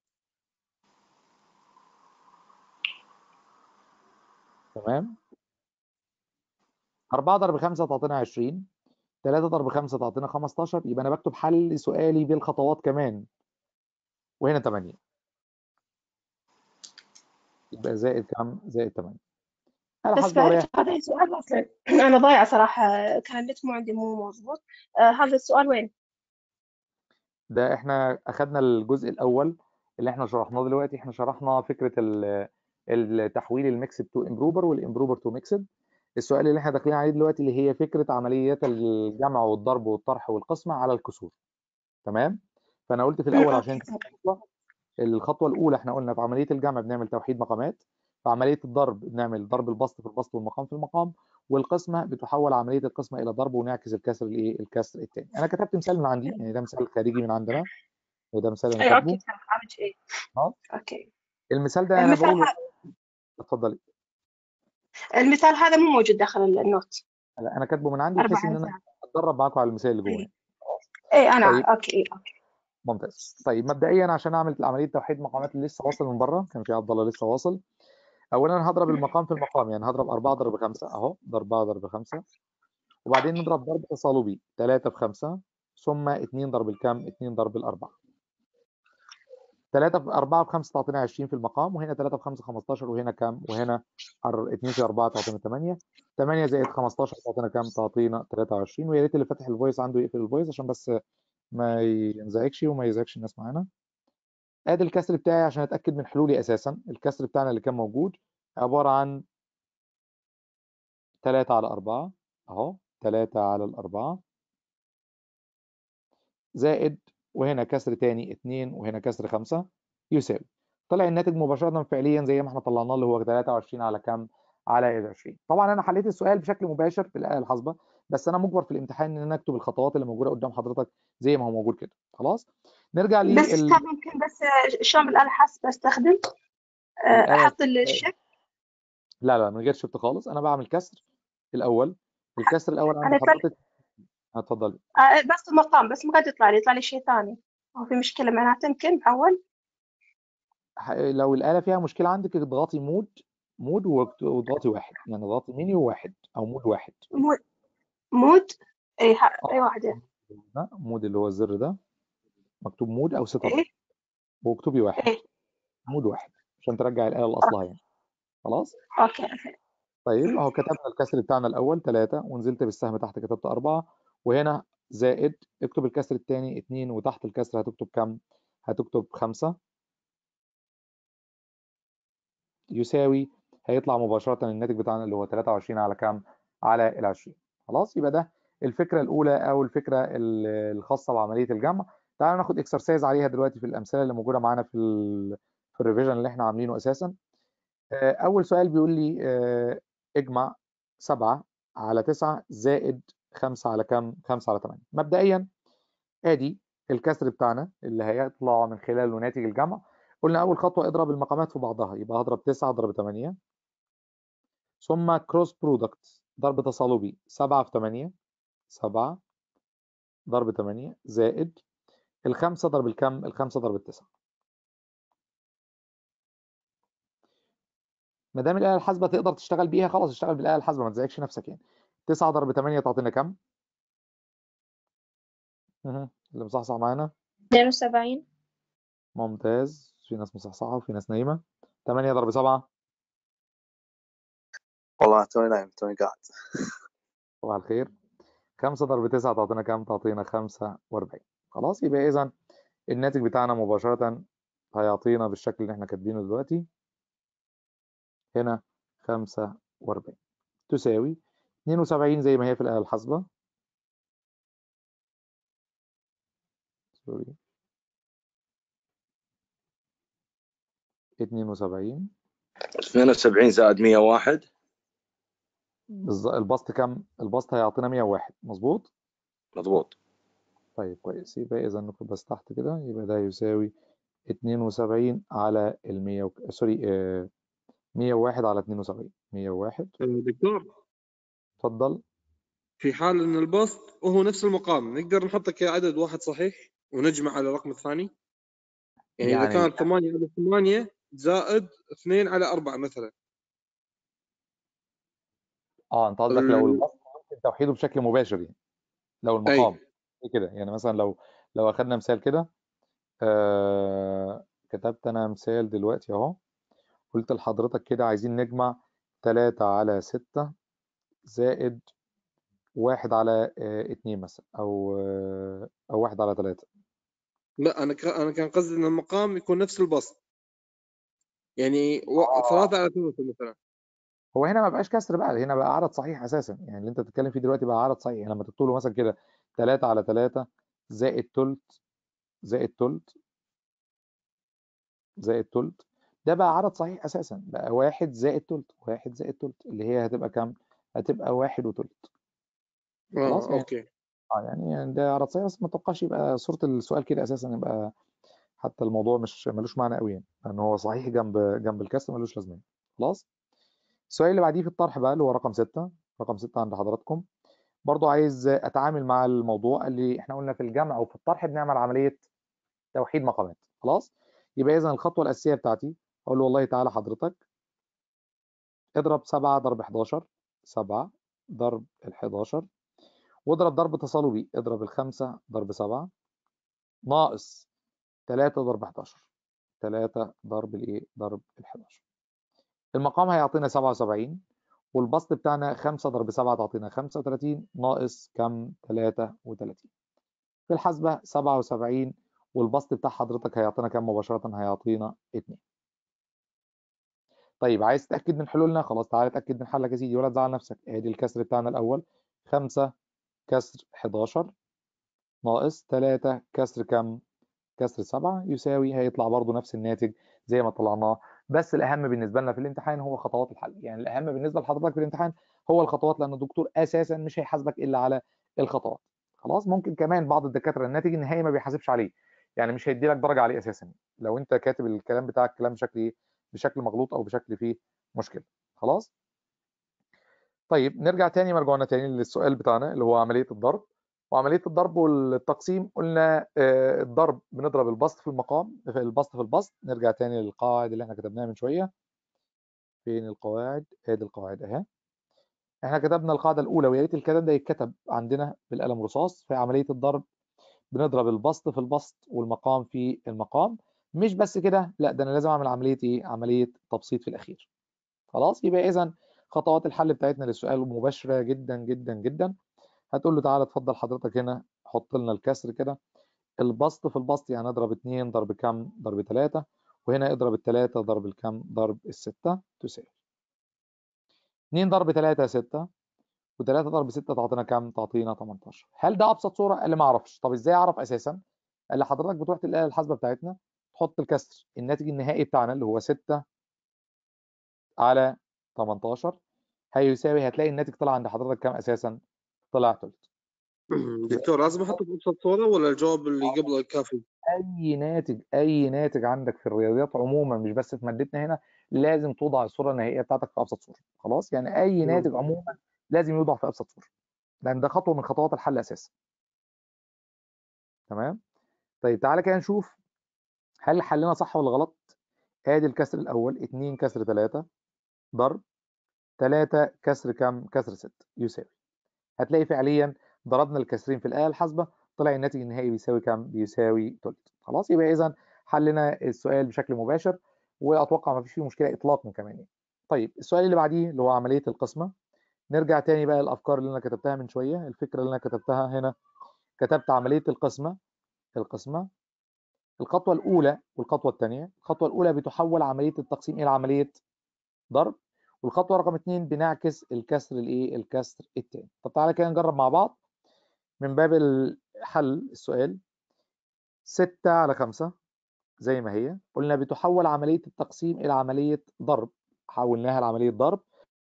تمام 4 ضرب 5 تعطينا 20 3 ضرب 5 تعطينا 15 يبقى أنا بكتب حل سؤالي بالخطوات كمان وهنا 8 يبقى زائد كام؟ زائد 8 على بس حسب وريح بعرف هذا السؤال أصلا أنا ضايعة صراحة كان النت مو عندي مو مضبوط آه هذا السؤال وين؟ ده احنا اخدنا الجزء الاول اللي احنا شرحناه دلوقتي احنا شرحنا فكره ال- التحويل الميكسد تو امبروفر والامبروفر تو ميكسد السؤال اللي احنا داخلين عليه دلوقتي اللي هي فكره عمليات الجمع والضرب والطرح والقسمه على الكسور تمام فانا قلت في الاول عشان الخطوه الخطوه الاولى احنا قلنا في عمليه الجمع بنعمل توحيد مقامات في عمليه الضرب بنعمل ضرب البسط في البسط والمقام في المقام والقسمه بتحول عمليه القسمه الى ضرب ونعكس الكسر الايه الكسر الثاني انا كتبت مثال من عندي يعني ده مثال خارجي من عندنا وده مثال انا أي كاتبه أوكي تمام خارج إيه اه أوكي المثال ده انا المثال بقول ه... اتفضلي المثال هذا مو موجود داخل النوت لا، انا كاتبه من عندي بحيث أربعة ان انا مثال اتدرب معاكم على المثال اللي جوايا إيه إيه أنا طيب أوكي إيه أوكي ممتاز طيب مبدئيا عشان اعمل عمليه توحيد مقامات اللي لسه واصل من بره كان في عبد الله لسه واصل اولا هضرب المقام في المقام يعني هضرب 4 ضرب 5 اهو ضرب 4 ضرب 5 وبعدين نضرب ضرب تصالبي 3 في 5 ثم 2 ضرب الكام 2 ضرب الأربعة 3 في 4 في 5 تعطينا 20 في المقام وهنا 3 في 5 15 وهنا كام وهنا 2 في 4 تعطينا 8 8 زائد 15 تعطينا كام تعطينا 23 ويا ريت اللي فاتح الفويس عنده يقفل الفويس عشان بس ما ينزعجش وما يزعجش الناس معانا ادي الكسر بتاعي عشان اتاكد من حلولي اساسا الكسر بتاعنا اللي كان موجود عباره عن 3 على 4 اهو 3 على الأربعة زائد وهنا كسر تاني 2 وهنا كسر 5 يساوي طلع الناتج مباشرة فعليا زي ما احنا طلعناه اللي هو 23 على كام؟ على 20 طبعا انا حليت السؤال بشكل مباشر في الآلة الحاسبة بس انا مجبر في الامتحان ان انا اكتب الخطوات اللي موجودة قدام حضرتك زي ما هو موجود كده خلاص نرجع بس لل أستاذ ممكن بس آه، شلون بالآلة الحاسبة أستخدم آه، الآلة- أحط الشيفت لا لا من غير شفت خالص انا بعمل كسر الاول الكسر الاول عند أنا يطلع حضرتك اتفضلي آه، بس المقام بس ما قاعد يطلع لي يطلع لي شيء ثاني هو في مشكلة معناته يمكن أول ح- لو الآلة فيها مشكلة عندك اضغطي مود مود واكت- واضغطي واحد يعني اضغطي منيو واحد أو مود واحد مود مود اي ح... اه اي واحدة ده مود اللي هو الزر ده مكتوب مود أو سيت اب ايه واكتبي واحد ايه مود واحد عشان ترجع الآلة لأصلها يعني خلاص اوكي اوكي طيب اهو كتبنا الكسر بتاعنا الأول ثلاثة ونزلت بالسهم تحت كتبت أربعة وهنا زائد اكتب الكسر الثاني اتنين وتحت الكسر هتكتب كم؟ هتكتب خمسة يساوي هيطلع مباشرة الناتج بتاعنا اللي هو 23 على كام؟ على ال 20 خلاص يبقى ده الفكرة الأولى أو الفكرة ال- الخاصة بعملية الجمع تعالوا ناخد اكسرسايز عليها دلوقتي في الأمثلة اللي موجودة معانا في ال في الريفيجن اللي احنا عاملينه أساسا آه، أول سؤال بيقول لي آه، اجمع 7 على 9 زائد 5 على كام؟ 5 على 8 مبدئيا ادي الكسر بتاعنا اللي هيطلع من خلاله ناتج الجمع قلنا اول خطوه اضرب المقامات في بعضها يبقى هضرب 9 ضرب 8 ثم كروس برودكت ضرب تصالبي 7 في 8 7 ضرب 8 زائد الخمسة ضرب الكم الخمسة ضرب التسعة ما دام الآلة الحاسبة تقدر تشتغل بيها خلاص اشتغل بالآلة الحاسبة ما تزعجش نفسك يعني 9 ضرب 8 تعطينا كم؟ مهم. اللي مصحصح معانا 72 ممتاز في ناس مصحصحة وفي ناس نايمة 8 ضرب 7 والله توني نايم توني قاعد صباح الخير 5 ضرب 9 تعطينا كام؟ تعطينا 45 خلاص يبقى إذا الناتج بتاعنا مباشرة هيعطينا بالشكل اللي احنا كاتبينه دلوقتي هنا 45 تساوي 72 زي ما هي في الآلة الحاسبة سوري 72 72 زائد 101 بالظ- البسط كام؟ البسط هيعطينا 101 مظبوط؟ مضبوط طيب كويس يبقى إذا نكتب بس تحت كده يبقى ده يساوي 72 على ال 100 وك... سوري آه، 101 على 72 101 دكتور اتفضل في حال ان البسط وهو نفس المقام نقدر نحطه كعدد واحد صحيح ونجمع على الرقم الثاني يعني, اذا يعني كان 8 على 8 زائد 2 على 4 مثلا اه انت قصدك لو ال- البسط ممكن توحيده بشكل مباشر يعني لو اي المقام كده يعني مثلا لو لو اخدنا مثال كده آه كتبت انا مثال دلوقتي اهو قلت لحضرتك كده عايزين نجمع 3 على 6 زائد 1 على 2 مثلا او آه، او 1 على 3 لا انا ك... انا كان قصدي ان المقام يكون نفس البسط يعني و... اه 3 على 3 مثلا هو هنا ما بقاش كسر بقى هنا بقى عدد صحيح اساسا يعني اللي انت بتتكلم فيه دلوقتي بقى عدد صحيح لما تكتب له مثلا كده 3 على 3 زائد تلت زائد تلت زائد تلت ده بقى عدد صحيح اساسا بقى واحد زائد تلت واحد زائد تلت اللي هي هتبقى كام هتبقى واحد وتلت خلاص اه يعني اوكي اه يعني يعني ده عدد صحيح بس ما توقعش يبقى صورة السؤال كده اساسا يبقى حتى الموضوع مش ملوش معنى قوي يعني لان هو صحيح جنب جنب الكسر ملوش لازمه خلاص السؤال اللي بعديه في الطرح بقى اللي هو رقم 6 رقم 6 عند حضراتكم برضو عايز اتعامل مع الموضوع اللي احنا قلنا في الجمع وفي الطرح بنعمل عمليه توحيد مقامات خلاص يبقى اذا الخطوه الاساسيه بتاعتي اقول له والله تعالى حضرتك اضرب 7 ضرب 11 7 ضرب ال 11 واضرب ضرب تصالبي اضرب الخمسة ضرب 7 ناقص 3 ضرب 11 3 ضرب الايه ضرب ال 11 المقام هيعطينا 77 والبسط بتاعنا 5 ضرب 7 تعطينا 35 ناقص كم 33 في الحاسبة 77 والبسط بتاع حضرتك هيعطينا كم مباشرة هيعطينا 2 طيب عايز تتأكد من حلولنا خلاص تعالى اتأكد من حلك يا سيدي ولا تزعل نفسك ادي الكسر بتاعنا الأول 5 كسر 11 ناقص 3 كسر كم كسر 7 يساوي هيطلع برضو نفس الناتج زي ما طلعناه بس الأهم بالنسبة لنا في الامتحان هو خطوات الحل يعني الأهم بالنسبة لحضرتك في الامتحان هو الخطوات لأن الدكتور أساسا مش هيحاسبك إلا على الخطوات خلاص ممكن كمان بعض الدكاترة الناتج النهائي ما بيحاسبش عليه يعني مش هيدي لك درجة عليه أساسا لو أنت كاتب الكلام بتاعك كلام بشكل إيه بشكل مغلوط أو بشكل فيه مشكلة خلاص طيب نرجع تاني مرجعنا تاني للسؤال بتاعنا اللي هو عملية الضرب وعمليه الضرب والتقسيم قلنا آه، الضرب بنضرب البسط في المقام في البسط في البسط نرجع تاني للقواعد اللي احنا كتبناها من شويه فين القواعد ادي القواعد اهي احنا كتبنا القاعده الاولى ويا ريت الكلام ده يتكتب عندنا بالقلم رصاص في عمليه الضرب بنضرب البسط في البسط والمقام في المقام مش بس كده لا ده انا لازم اعمل عمليه ايه عمليه تبسيط في الاخير خلاص يبقى اذا خطوات الحل بتاعتنا للسؤال مباشره جدا جدا جدا هتقول له تعالى اتفضل حضرتك هنا حط لنا الكسر كده البسط في البسط يعني اضرب 2 ضرب كام ضرب 3 وهنا اضرب الثلاثة ضرب الكام ضرب الستة تساوي 2 ضرب 3 6 و3 ضرب 6 تعطينا كام تعطينا 18 هل ده ابسط صوره قال لي ما اعرفش طب ازاي اعرف اساسا قال لي حضرتك بتروح الاله الحاسبه بتاعتنا تحط الكسر الناتج النهائي بتاعنا اللي هو 6 على 18 هيساوي هتلاقي الناتج طلع عند حضرتك كام اساسا طلع تلت دكتور لازم احطه في ابسط صوره ولا الجواب اللي قبله كافي؟ اي ناتج اي ناتج عندك في الرياضيات عموما مش بس في مادتنا هنا لازم توضع الصوره النهائيه بتاعتك في ابسط صوره خلاص يعني اي تمام. ناتج عموما لازم يوضع في ابسط صوره لان ده خطوه من خطوات الحل اساسا تمام طيب تعالى كده نشوف هل حلنا صح ولا غلط ادي الكسر الاول 2 كسر 3 ضرب 3 كسر كام كسر 6 يساوي هتلاقي فعليا ضربنا الكسرين في الاله الحاسبه طلع الناتج النهائي بيساوي كام بيساوي تلت خلاص يبقى اذا حلنا السؤال بشكل مباشر واتوقع ما فيش فيه مشكله اطلاقا كمان يعني. طيب السؤال اللي بعديه اللي هو عمليه القسمه نرجع تاني بقى الافكار اللي انا كتبتها من شويه الفكره اللي انا كتبتها هنا كتبت عمليه القسمه القسمه الخطوه الاولى والخطوه الثانيه الخطوه الاولى بتحول عمليه التقسيم الى عمليه ضرب والخطوه رقم اثنين بنعكس الكسر الايه الكسر الثاني طب تعالى كده نجرب مع بعض من باب حل السؤال 6 على 5 زي ما هي قلنا بتحول عمليه التقسيم الى عمليه ضرب حولناها لعمليه ضرب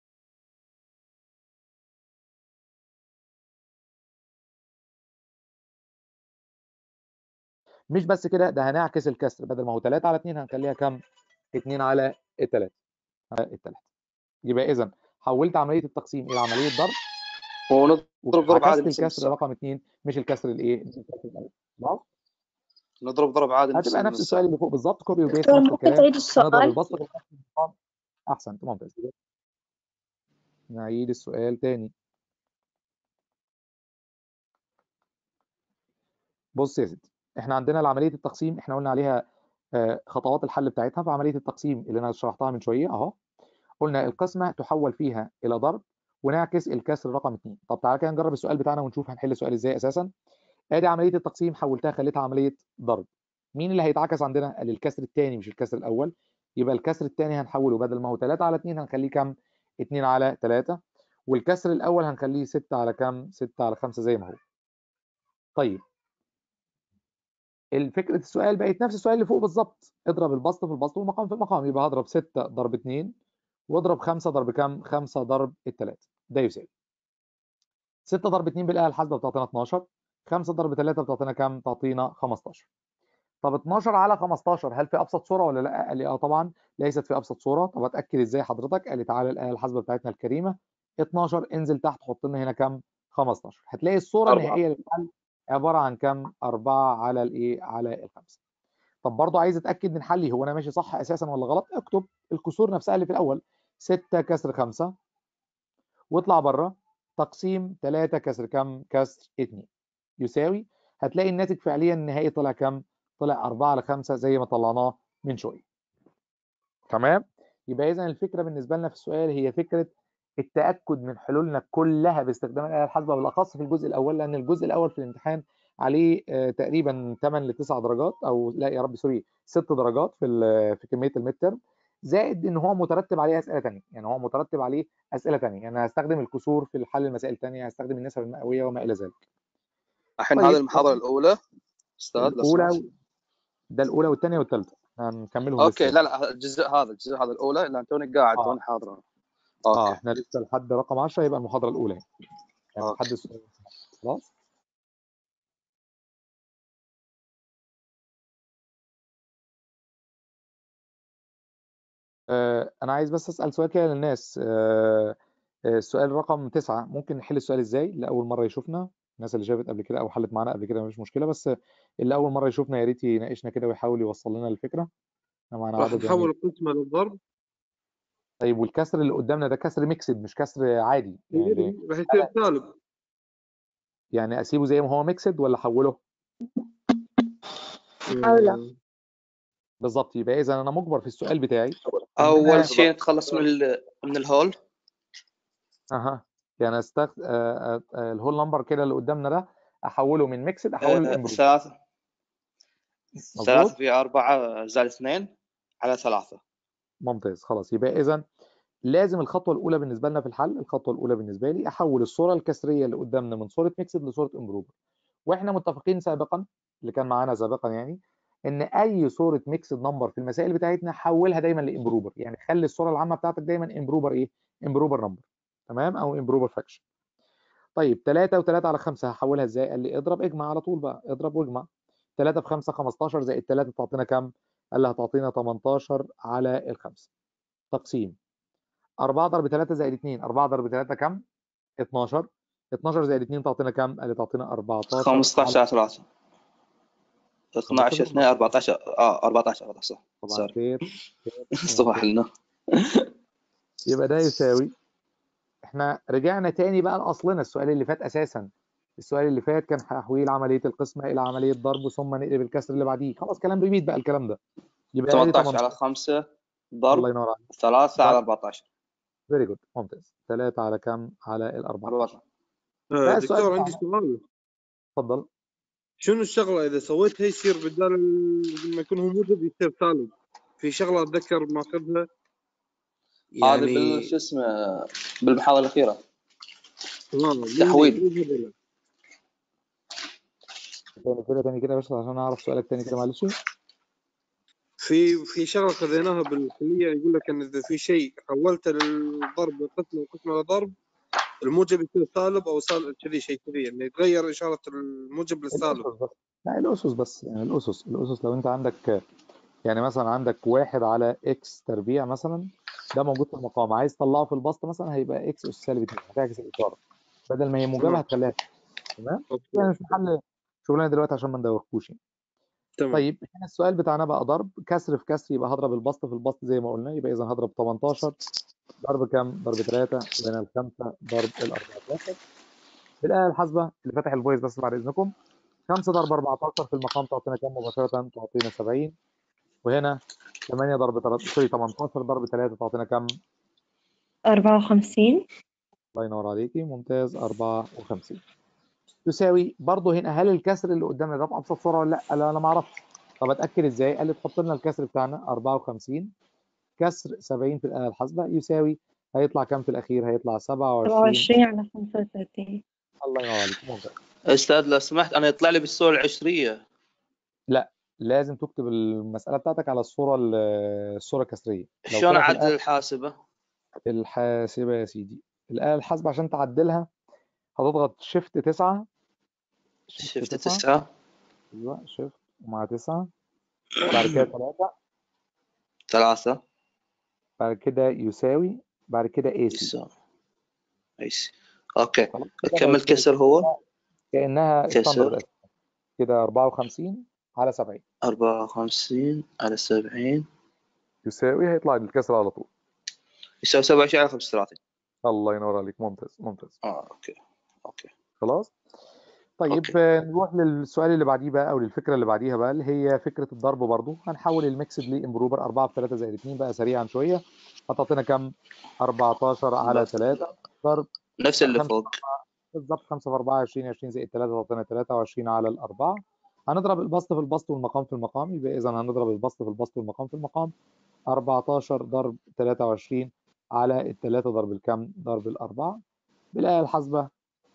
مش بس كده ده هنعكس الكسر بدل ما هو 3 على 2 هنخليها كام 2 على 3 على 3 يبقى اذا حولت عمليه التقسيم الى عمليه ضرب ونضرب ضرب عادي وعكست نفس الكسر رقم 2 مش الكسر الايه مش الكسر الأول. خلاص؟ نضرب ضرب عادي نفس هتبقى نفس السؤال اللي فوق بالظبط كوبي وبيست دكتور نفس ممكن الكلام تعيد هنضرب السؤال البسط في المقام. احسنت ممتاز نعيد السؤال تاني بص يا سيدي احنا عندنا عمليه التقسيم احنا قلنا عليها آه، خطوات الحل بتاعتها في عمليه التقسيم اللي انا شرحتها من شويه اهو قلنا القسمه تحول فيها الى ضرب ونعكس الكسر رقم 2 طب تعالى كده نجرب السؤال بتاعنا ونشوف هنحل السؤال ازاي اساسا ادي عمليه التقسيم حولتها خليتها عمليه ضرب مين اللي هيتعكس عندنا قال الكسر الثاني مش الكسر الاول يبقى الكسر الثاني هنحوله بدل ما هو 3 على 2 هنخليه كام 2 على 3 والكسر الاول هنخليه 6 على كام 6 على 5 زي ما هو طيب الفكره السؤال بقت نفس السؤال اللي فوق بالظبط اضرب البسط في البسط والمقام في المقام يبقى هضرب 6 ضرب 2 واضرب 5 ضرب كام 5 ضرب الثلاثه ده يساوي 6 ضرب 2 بالاله الحاسبه بتعطينا 12 5 ضرب 3 بتعطينا كام تعطينا 15 طب 12 على 15 هل في ابسط صوره ولا لا قال لي اه طبعا ليست في ابسط صوره طب اتاكد ازاي حضرتك قال لي تعالى الاله الحاسبه بتاعتنا الكريمه 12 انزل تحت حط لنا هنا كام 15 هتلاقي الصوره أربعة. النهائيه للحل عباره عن كام 4 على الايه على الخمسه طب برضو عايز اتاكد من حلي هو انا ماشي صح اساسا ولا غلط اكتب الكسور نفسها اللي في الاول 6 كسر 5 واطلع بره تقسيم 3 كسر كام كسر 2 يساوي هتلاقي الناتج فعليا النهائي طلع كام طلع 4 على 5 زي ما طلعناه من شويه تمام يبقى اذا الفكره بالنسبه لنا في السؤال هي فكره التاكد من حلولنا كلها باستخدام الاله الحاسبه بالاخص في الجزء الاول لان الجزء الاول في الامتحان عليه آه، تقريبا 8 ل 9 درجات او لا يا رب سوري 6 درجات في ال- في كميه الميد ترم زائد ان هو مترتب عليه اسئله ثانيه يعني هو مترتب عليه اسئله ثانيه يعني هستخدم الكسور في حل المسائل الثانيه هستخدم النسب المئويه وما الى ذلك الحين طيب. هذه المحاضره الاولى استاذ لو الاولى سمحت. ده الاولى والثانيه والثالثه هنكملهم اوكي لسه. لا لا الجزء هذا الجزء هذا الاولى لان توني قاعد آه. توني حاضر اه اوكي احنا لسه لحد رقم 10 يبقى المحاضره الاولى يعني أوكي. لحد السؤال خلاص آه انا عايز بس اسال سؤال كده للناس آه آه، السؤال رقم تسعة ممكن نحل السؤال ازاي لاول مره يشوفنا الناس اللي شافت قبل كده او حلت معانا قبل كده مفيش مشكله بس اللي اول مره يشوفنا يا ريت يناقشنا كده ويحاول يوصل لنا الفكره احنا معانا راح عدد يعني نحول القسمة للضرب طيب والكسر اللي قدامنا ده كسر ميكسد مش كسر عادي يعني راح يصير سالب يعني اسيبه زي ما هو ميكسد ولا احوله حوله. بالظبط يبقى اذا انا مجبر في السؤال بتاعي اول شيء نتخلص من ال- من الهول اها يعني استخد... آه، آه، آه، الهول نمبر كده اللي قدامنا ده احوله من ميكسد احوله آه، لامبروف ثلاثة مظبوط ثلاثة في أربعة زائد اثنين على ثلاثة ممتاز خلاص يبقى اذا لازم الخطوه الاولى بالنسبه لنا في الحل الخطوه الاولى بالنسبه لي احول الصوره الكسريه اللي قدامنا من صوره ميكسد لصوره امبروفر واحنا متفقين سابقا اللي كان معانا سابقا يعني ان اي صوره ميكسد نمبر في المسائل بتاعتنا حولها دايما لامبروفر يعني خلي الصوره العامه بتاعتك دايما امبروفر ايه امبروفر نمبر تمام او امبروفر فاكشن طيب 3 و3 على 5 هحولها ازاي قال لي اضرب اجمع على طول بقى اضرب واجمع 3 في 5 15 زائد 3 تعطينا كام قال لي هتعطينا 18 على الخمسة تقسيم 4 ضرب 3 زائد 2 4 ضرب 3 كام 12 12 زائد 2 تعطينا كام قال لي تعطينا 14 15 على ثلاثة 12 كده 2 14 اه 14 14 صح طبعا سوري خير صباح النور يبقى ده يساوي احنا رجعنا تاني بقى لاصلنا السؤال اللي فات اساسا السؤال اللي فات كان تحويل عمليه القسمه الى عمليه ضرب ثم نقلب الكسر اللي بعديه خلاص كلام ريبيت بقى الكلام ده يبقى ادي 18 على 5 الله ضرب ينور عليك 3 على 14 فيري جود ممتاز 3 على كام على الأربعة 14 آه، لا، السؤال دكتور عندي بتاعنا. سؤال اتفضل شنو الشغله اذا سويتها يصير بدال ال- لما يكون هو موجب يصير سالب في شغله اتذكر ماخذها هذا يعني بال شو اسمه بالمحاولة الأخيرة آه، تحويل. يوجب- تاني كده تاني كده بس عشان اعرف سؤالك تاني كده معلش في في شغله خذيناها بالكليه يقول لك ان اذا في شيء حولته للضرب لقسمه وقسمه لضرب الموجب يصير سالب او سالب كذي شيء كذي يعني يتغير اشاره الموجب للسالب الاسس بس لا الاسس بس يعني الاسس الاسس لو انت عندك يعني مثلا عندك واحد على اكس تربيع مثلا ده موجود في المقام عايز تطلعه في البسط مثلا هيبقى اكس اس سالب 2 هتعكس الاشاره بدل ما هي موجبه تمام. هتخليها تمام أوكي. يعني مش محل شغلنا دلوقتي عشان ما ندوخكوش يعني. تمام طيب هنا السؤال بتاعنا بقى ضرب كسر في كسر يبقى هضرب البسط في البسط زي ما قلنا يبقى اذا هضرب 18 ضرب كام؟ ضرب 3 وهنا الخمسه ضرب ال 14 بالآلة الحاسبة اللي فاتح الفويس بس بعد إذنكم 5 ضرب 14 في المقام تعطينا كام مباشرة؟ تعطينا 70 وهنا 8 ضرب 3 سوري 18 ضرب 3 تعطينا كام؟ أربعة وخمسين الله ينور عليكي ممتاز 54 تساوي برضه هنا هل الكسر اللي قدامنا ده بأبسط صورة ولا لا؟ لا أنا ما أعرفش طب أتأكد إزاي؟ قال لي تحط لنا الكسر بتاعنا 54 كسر 70 في الآلة الحاسبة يساوي هيطلع كام في الأخير؟ هيطلع سبعة 27 وعشرين على خمسة وثلاثين الله ينور عليك ممتاز أستاذ لو سمحت أنا يطلع لي بالصورة العشرية لازم تكتب المسألة بتاعتك على الصورة ال- الصورة الكسرية لو شلون طلعت أعدل الآلة الحاسبة؟ الحاسبة يا سيدي الآلة الحاسبة عشان تعدلها هتضغط شيفت 9 شفت تسعة ايوه شيفت ومع 9 بعد كده 3 ثلاثة بعد كده يساوي بعد كده اي سي يساوي أيسي أوكي خلاص كده كم بقت الكسر هو؟ كأنها كسر. ستاندرد كده 54 على 70 أربعة وخمسين على سبعين يساوي هيطلع الكسر على طول يساوي سبعة وعشرين على خمسة وثلاثين الله ينور عليك ممتاز ممتاز آه أوكي أوكي خلاص طيب أوكي. آه، نروح للسؤال اللي بعديه بقى او للفكره اللي بعديها بقى اللي هي فكره الضرب برضو هنحول الميكسد لامبروفر 4 في 3 زائد 2 بقى سريعا شويه هتعطينا كام 14 على 3 ضرب نفس اللي خمسة فوق بالظبط 5 في 4 20 20 زائد 3 تعطينا 23 على الأربعة هنضرب البسط في البسط والمقام في المقام يبقى إذا هنضرب البسط في البسط والمقام في المقام 14 ضرب 23 على الثلاثة ضرب الكم ضرب الأربعة بالآلة الحاسبة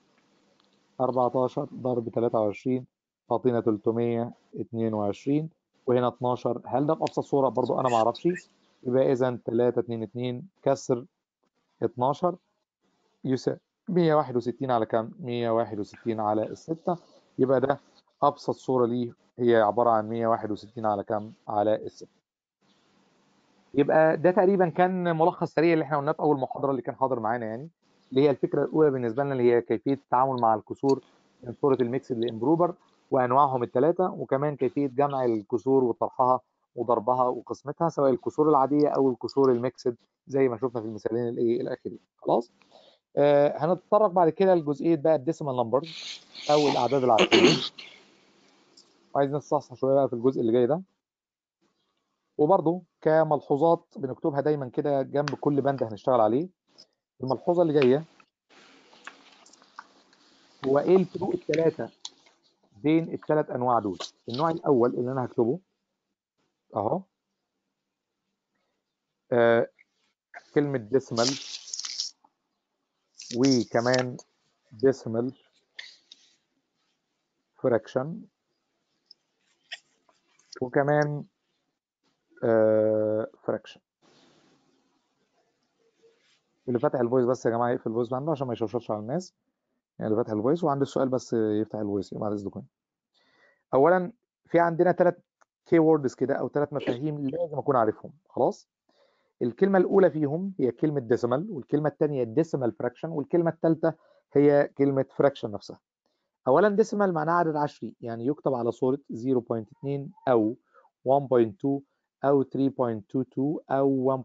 14 ضرب 23 تعطينا 322 وهنا 12 هل ده بأبسط صورة برضو أنا ما أعرفش يبقى إذا 3 2 2 كسر 12 يساوي 161 على كام 161 على الستة يبقى ده أبسط صورة ليه هي عبارة عن 161 على كام على الستة يبقى ده تقريبا كان ملخص سريع اللي احنا قلناه في أول محاضرة اللي كان حاضر معانا يعني اللي هي الفكرة الأولى بالنسبة لنا اللي هي كيفية التعامل مع الكسور من صوره الميكس الامبروبر وانواعهم الثلاثه وكمان كيفيه جمع الكسور وطرحها وضربها وقسمتها سواء الكسور العاديه او الكسور الميكسد زي ما شفنا في المثالين الايه الاخيرين خلاص آه هنتطرق بعد كده لجزئيه بقى الديسيمال نمبرز او الاعداد العشريه عايز نصحصح شويه بقى في الجزء اللي جاي ده وبرضه كملحوظات بنكتبها دايما كده جنب كل بند هنشتغل عليه الملحوظه اللي جايه هو ايه الفروق الثلاثه بين الثلاث انواع دول النوع الاول اللي انا هكتبه اهو آه كلمه ديسمال وكمان ديسمال فراكشن وكمان فراكشن اللي فاتح الفويس بس يا جماعه يقفل الفويس عنده عشان ما يشوشرش على الناس يعني اللي فاتح الفويس وعنده السؤال بس يفتح الفويس بعد اذنكم اولا في عندنا ثلاث كي ووردز كده او ثلاث مفاهيم لازم اكون عارفهم خلاص الكلمه الاولى فيهم هي كلمه ديسيمال والكلمه الثانيه ديسيمال فراكشن والكلمه الثالثه هي كلمه فراكشن نفسها اولا ديسيمال معناها عدد عشري يعني يكتب على صوره 0.2 او 1.2 او 3.22 او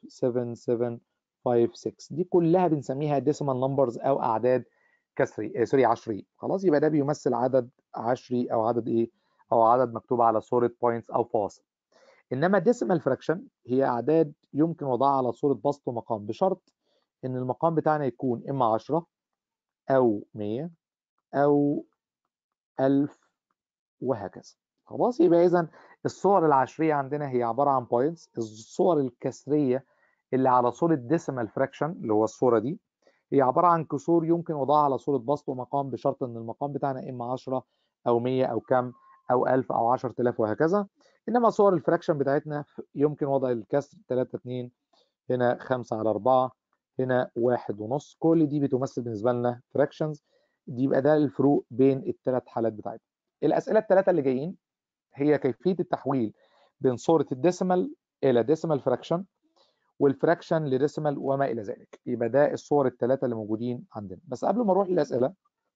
1.7756 دي كلها بنسميها ديسيمال نمبرز او اعداد كسري سوري عشري خلاص يبقى ده بيمثل عدد عشري او عدد ايه او عدد مكتوب على صوره بوينتس او فواصل انما ديسيمال فراكشن هي اعداد يمكن وضعها على صوره بسط ومقام بشرط ان المقام بتاعنا يكون اما 10 او 100 او 1000 وهكذا خلاص يبقى اذا الصور العشريه عندنا هي عباره عن بوينتس الصور الكسريه اللي على صوره ديسيمال فراكشن اللي هو الصوره دي هي عباره عن كسور يمكن وضعها على صوره بسط ومقام بشرط ان المقام بتاعنا اما 10 او 100 او كم او 1000 او 10000 وهكذا انما صور الفراكشن بتاعتنا يمكن وضع الكسر 3 2 هنا 5 على 4 هنا واحد ونص كل دي بتمثل بالنسبه لنا فراكشنز دي يبقى ده الفروق بين الثلاث حالات بتاعتنا الاسئله الثلاثه اللي جايين هي كيفيه التحويل بين صوره الديسيمال الى ديسيمال فراكشن والفراكشن لديسيمال وما الى ذلك يبقى ده الصور الثلاثه اللي موجودين عندنا بس قبل ما نروح للاسئله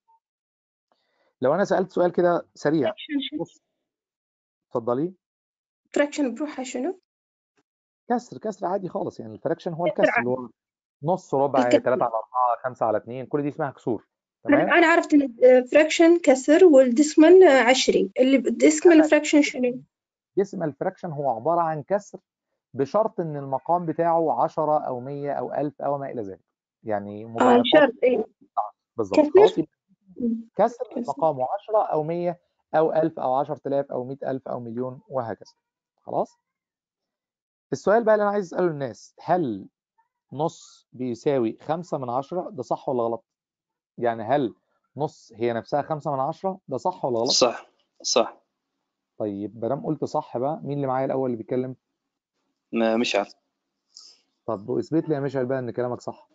لو انا سالت سؤال كده سريع بص اتفضلي فراكشن بروحها شنو؟ كسر كسر عادي خالص يعني الفراكشن هو كسر الكسر اللي هو نص ربع الكسر. 3 على 4 5 على 2 كل دي اسمها كسور أنا تمام أنا عرفت إن فراكشن كسر والديسمال عشري اللي الديسمال فراكشن شنو؟ ديسيمال فراكشن هو عباره عن كسر بشرط ان المقام بتاعه 10 او 100 او 1000 او ما الى ذلك يعني آه مضاعفات شرط إيه بالظبط كسر؟ خلاص يبقى مم. كسر كسر. مقامه 10 او 100 او 1000 او 10000 او 100000 او مليون وهكذا خلاص السؤال بقى اللي انا عايز اساله للناس هل نص بيساوي 5 من 10 ده صح ولا غلط يعني هل نص هي نفسها 5 من 10 ده صح ولا غلط صح صح طيب ما دام قلت صح بقى مين اللي معايا الاول اللي بيتكلم ما مش عارف طب اثبت لي يا مشعل بقى ان كلامك صح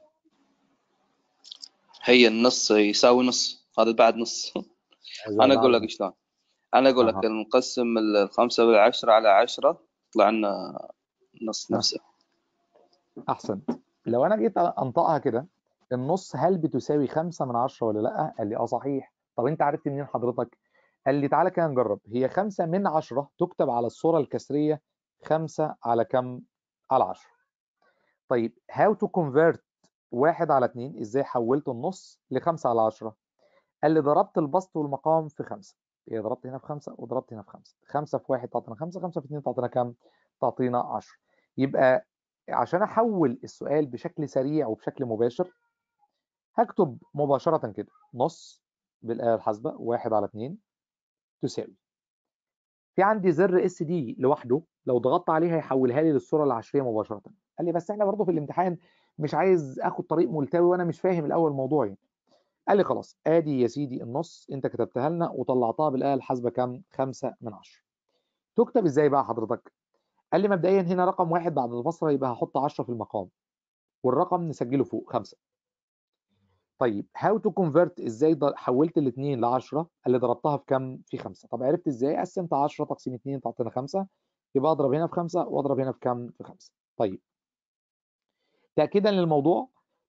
هي النص يساوي نص هذا بعد نص انا اقول لك شلون انا اقول لك أها. نقسم الخمسة بالعشرة على عشرة يطلع لنا نص نعم. نفسه احسن لو انا جيت انطقها كده النص هل بتساوي 5 من 10 ولا لا قال لي اه صحيح طب انت عرفت منين حضرتك قال لي تعالى كده نجرب هي 5 من 10 تكتب على الصوره الكسريه 5 على كم على 10 طيب how to convert 1 على 2 ازاي حولت النص ل 5 على 10 قال لي ضربت البسط والمقام في 5 هي ضربت هنا في 5 وضربت هنا في 5 5 في 1 تعطينا 5 5 في 2 تعطينا كام تعطينا 10 يبقى عشان احول السؤال بشكل سريع وبشكل مباشر هكتب مباشرة كده نص بالآلة الحاسبة واحد على اتنين تساوي في عندي زر اس دي لوحده لو ضغطت عليه هيحولها لي للصورة العشرية مباشرة قال لي بس احنا برضه في الامتحان مش عايز اخد طريق ملتوي وانا مش فاهم الاول الموضوع يعني قال لي خلاص ادي يا سيدي النص انت كتبتها لنا وطلعتها بالآلة الحاسبة كام 5 من 10 تكتب ازاي بقى حضرتك قال لي مبدئيا هنا رقم واحد بعد الفصلة يبقى هحط 10 في المقام والرقم نسجله فوق 5 طيب هاو تو كونفرت ازاي ض- حولت الاثنين ل 10 اللي ضربتها في كام في 5 طب عرفت ازاي قسمت 10 تقسيم 2 تعطينا 5 يبقى اضرب هنا في 5 واضرب هنا في كام في 5 طيب تاكيدا للموضوع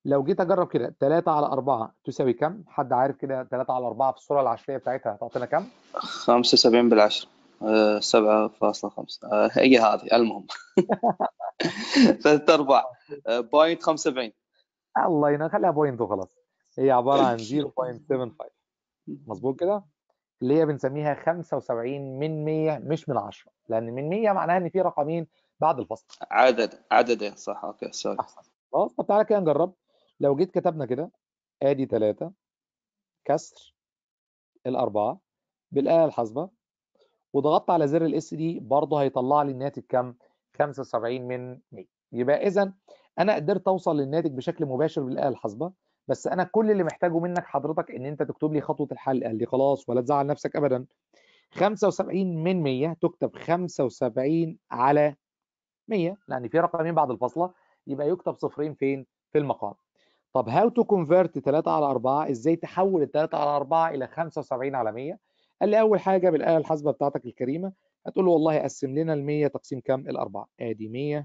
لو جيت اجرب كده 3 على 4 تساوي كم حد عارف كده 3 على 4 في الصوره العشريه بتاعتها تعطينا كم خمسة وسبعين بالعشرة آه، سبعة فاصلة خمسة آه، هي هذه المهم ثلاثة أرباع آه، بوينت خمسة وسبعين الله ينور خليها بوينت وخلاص هي عباره عن 0.75 مظبوط كده اللي هي بنسميها 75 من 100 مش من 10 لان من 100 معناها ان في رقمين بعد الفصل عدد عددين صح اوكي سوري احسن خلاص طب تعالى كده نجرب لو جيت كتبنا كده ادي 3 كسر الاربعه بالاله الحاسبه وضغطت على زر الاس دي برضه هيطلع لي الناتج كام 75 من 100 يبقى اذا انا قدرت اوصل للناتج بشكل مباشر بالاله الحاسبه بس انا كل اللي محتاجه منك حضرتك ان انت تكتب لي خطوه الحل قال لي خلاص ولا تزعل نفسك ابدا 75 من 100 تكتب 75 على 100 لان في رقمين بعد الفاصله يبقى يكتب صفرين فين في المقام طب هاو تو كونفيرت 3 على 4 ازاي تحول ال 3 على 4 الى 75 على 100 قال لي اول حاجه بالاله الحاسبه بتاعتك الكريمه هتقول له والله قسم لنا ال 100 تقسيم كام الاربعه ادي 100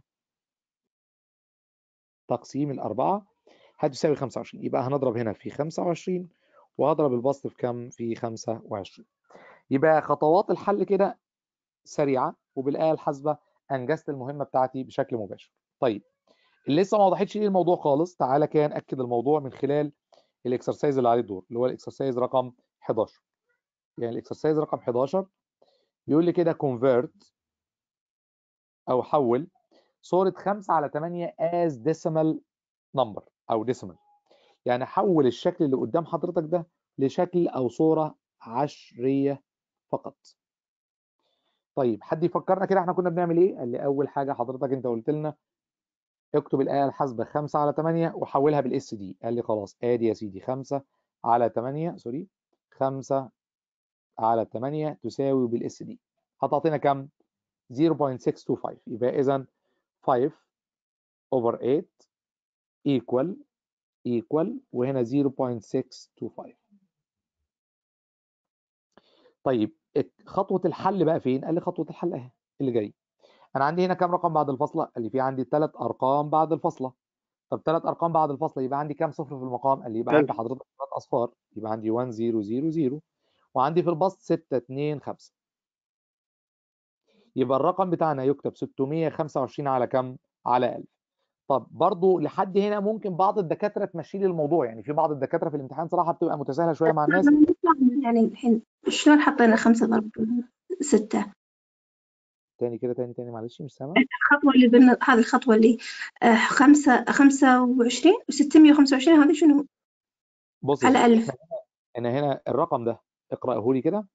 تقسيم الاربعه هتساوي 25 يبقى هنضرب هنا في 25 وهضرب البسط في كام في 25 يبقى خطوات الحل كده سريعه وبالاله الحاسبه انجزت المهمه بتاعتي بشكل مباشر طيب اللي لسه ما وضحتش ليه الموضوع خالص تعالى كده ناكد الموضوع من خلال الاكسرسايز اللي عليه الدور اللي هو الاكسرسايز رقم 11 يعني الاكسرسايز رقم 11 بيقول لي كده convert او حول صورة 5 على 8 as decimal number او decimal يعني حول الشكل اللي قدام حضرتك ده لشكل او صورة عشرية فقط طيب حد يفكرنا كده احنا كنا بنعمل ايه قال لي اول حاجة حضرتك انت قلت لنا اكتب الآلة الحاسبة 5 على 8 وحولها بالاس دي قال لي خلاص ادي يا سيدي 5 على 8 سوري 5 على 8 تساوي بالاس دي هتعطينا كام 0.625 يبقى اذا 5 over 8 equal equal وهنا 0.625 طيب خطوة الحل بقى فين؟ قال لي خطوة الحل اهي اللي جاي انا عندي هنا كام رقم بعد الفاصلة؟ قال لي في عندي ثلاث ارقام بعد الفاصلة طب ثلاث ارقام بعد الفاصلة يبقى عندي كام صفر في المقام؟ قال لي يبقى عندي حضرتك ثلاث اصفار يبقى عندي 1 0 0 0 وعندي في البسط 6 2 5 يبقى الرقم بتاعنا يكتب 625 على كم؟ على 1000 طب برضو لحد هنا ممكن بعض الدكاتره تمشي لي الموضوع يعني في بعض الدكاتره في الامتحان صراحه بتبقى متساهله شويه مع الناس يعني الحين شلون حطينا خمسة ضرب ستة تاني كده تاني تاني معلش مش سامع الخطوة اللي بين هذه الخطوة اللي آه، خمسة خمسة وعشرين وستمية وخمسة وعشرين هذه شنو بص على ألف انا هنا الرقم ده اقراه لي كده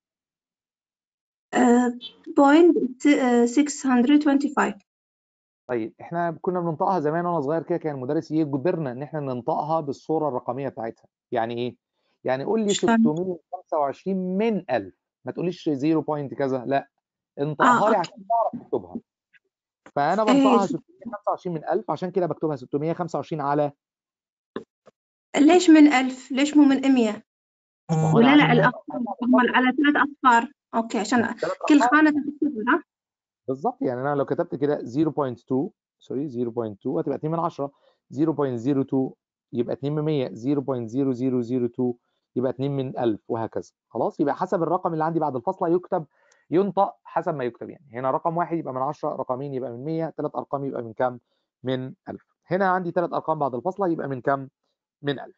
بوينت 625 طيب احنا كنا بننطقها زمان وانا صغير كده كان المدرس يجبرنا ان احنا ننطقها بالصوره الرقميه بتاعتها يعني ايه يعني قول لي شلون؟ 625 من 1000 ما تقوليش 0 بوينت كذا لا انطقها آه، لي أوكي. عشان تعرف تكتبها فانا إيه. بنطقها 625 من 1000 عشان كده بكتبها 625 على ليش من ألف ليش مو من مية ما هو أنا ولا لا عندي الأصفار هم على ثلاث أصفار أوكي عشان ثلاث كل أرقام. خانة تكتب ها بالظبط يعني انا لو كتبت كده 0.2 سوري 0.2 هتبقى 2 من 10 0.02 يبقى 2 من 100 0.0002 يبقى 2 من 1000 وهكذا خلاص يبقى حسب الرقم اللي عندي بعد الفاصله يكتب ينطق حسب ما يكتب يعني هنا رقم واحد يبقى من 10 رقمين يبقى من 100 ثلاث ارقام يبقى من كام من 1000 هنا عندي ثلاث ارقام بعد الفاصله يبقى من كام من 1000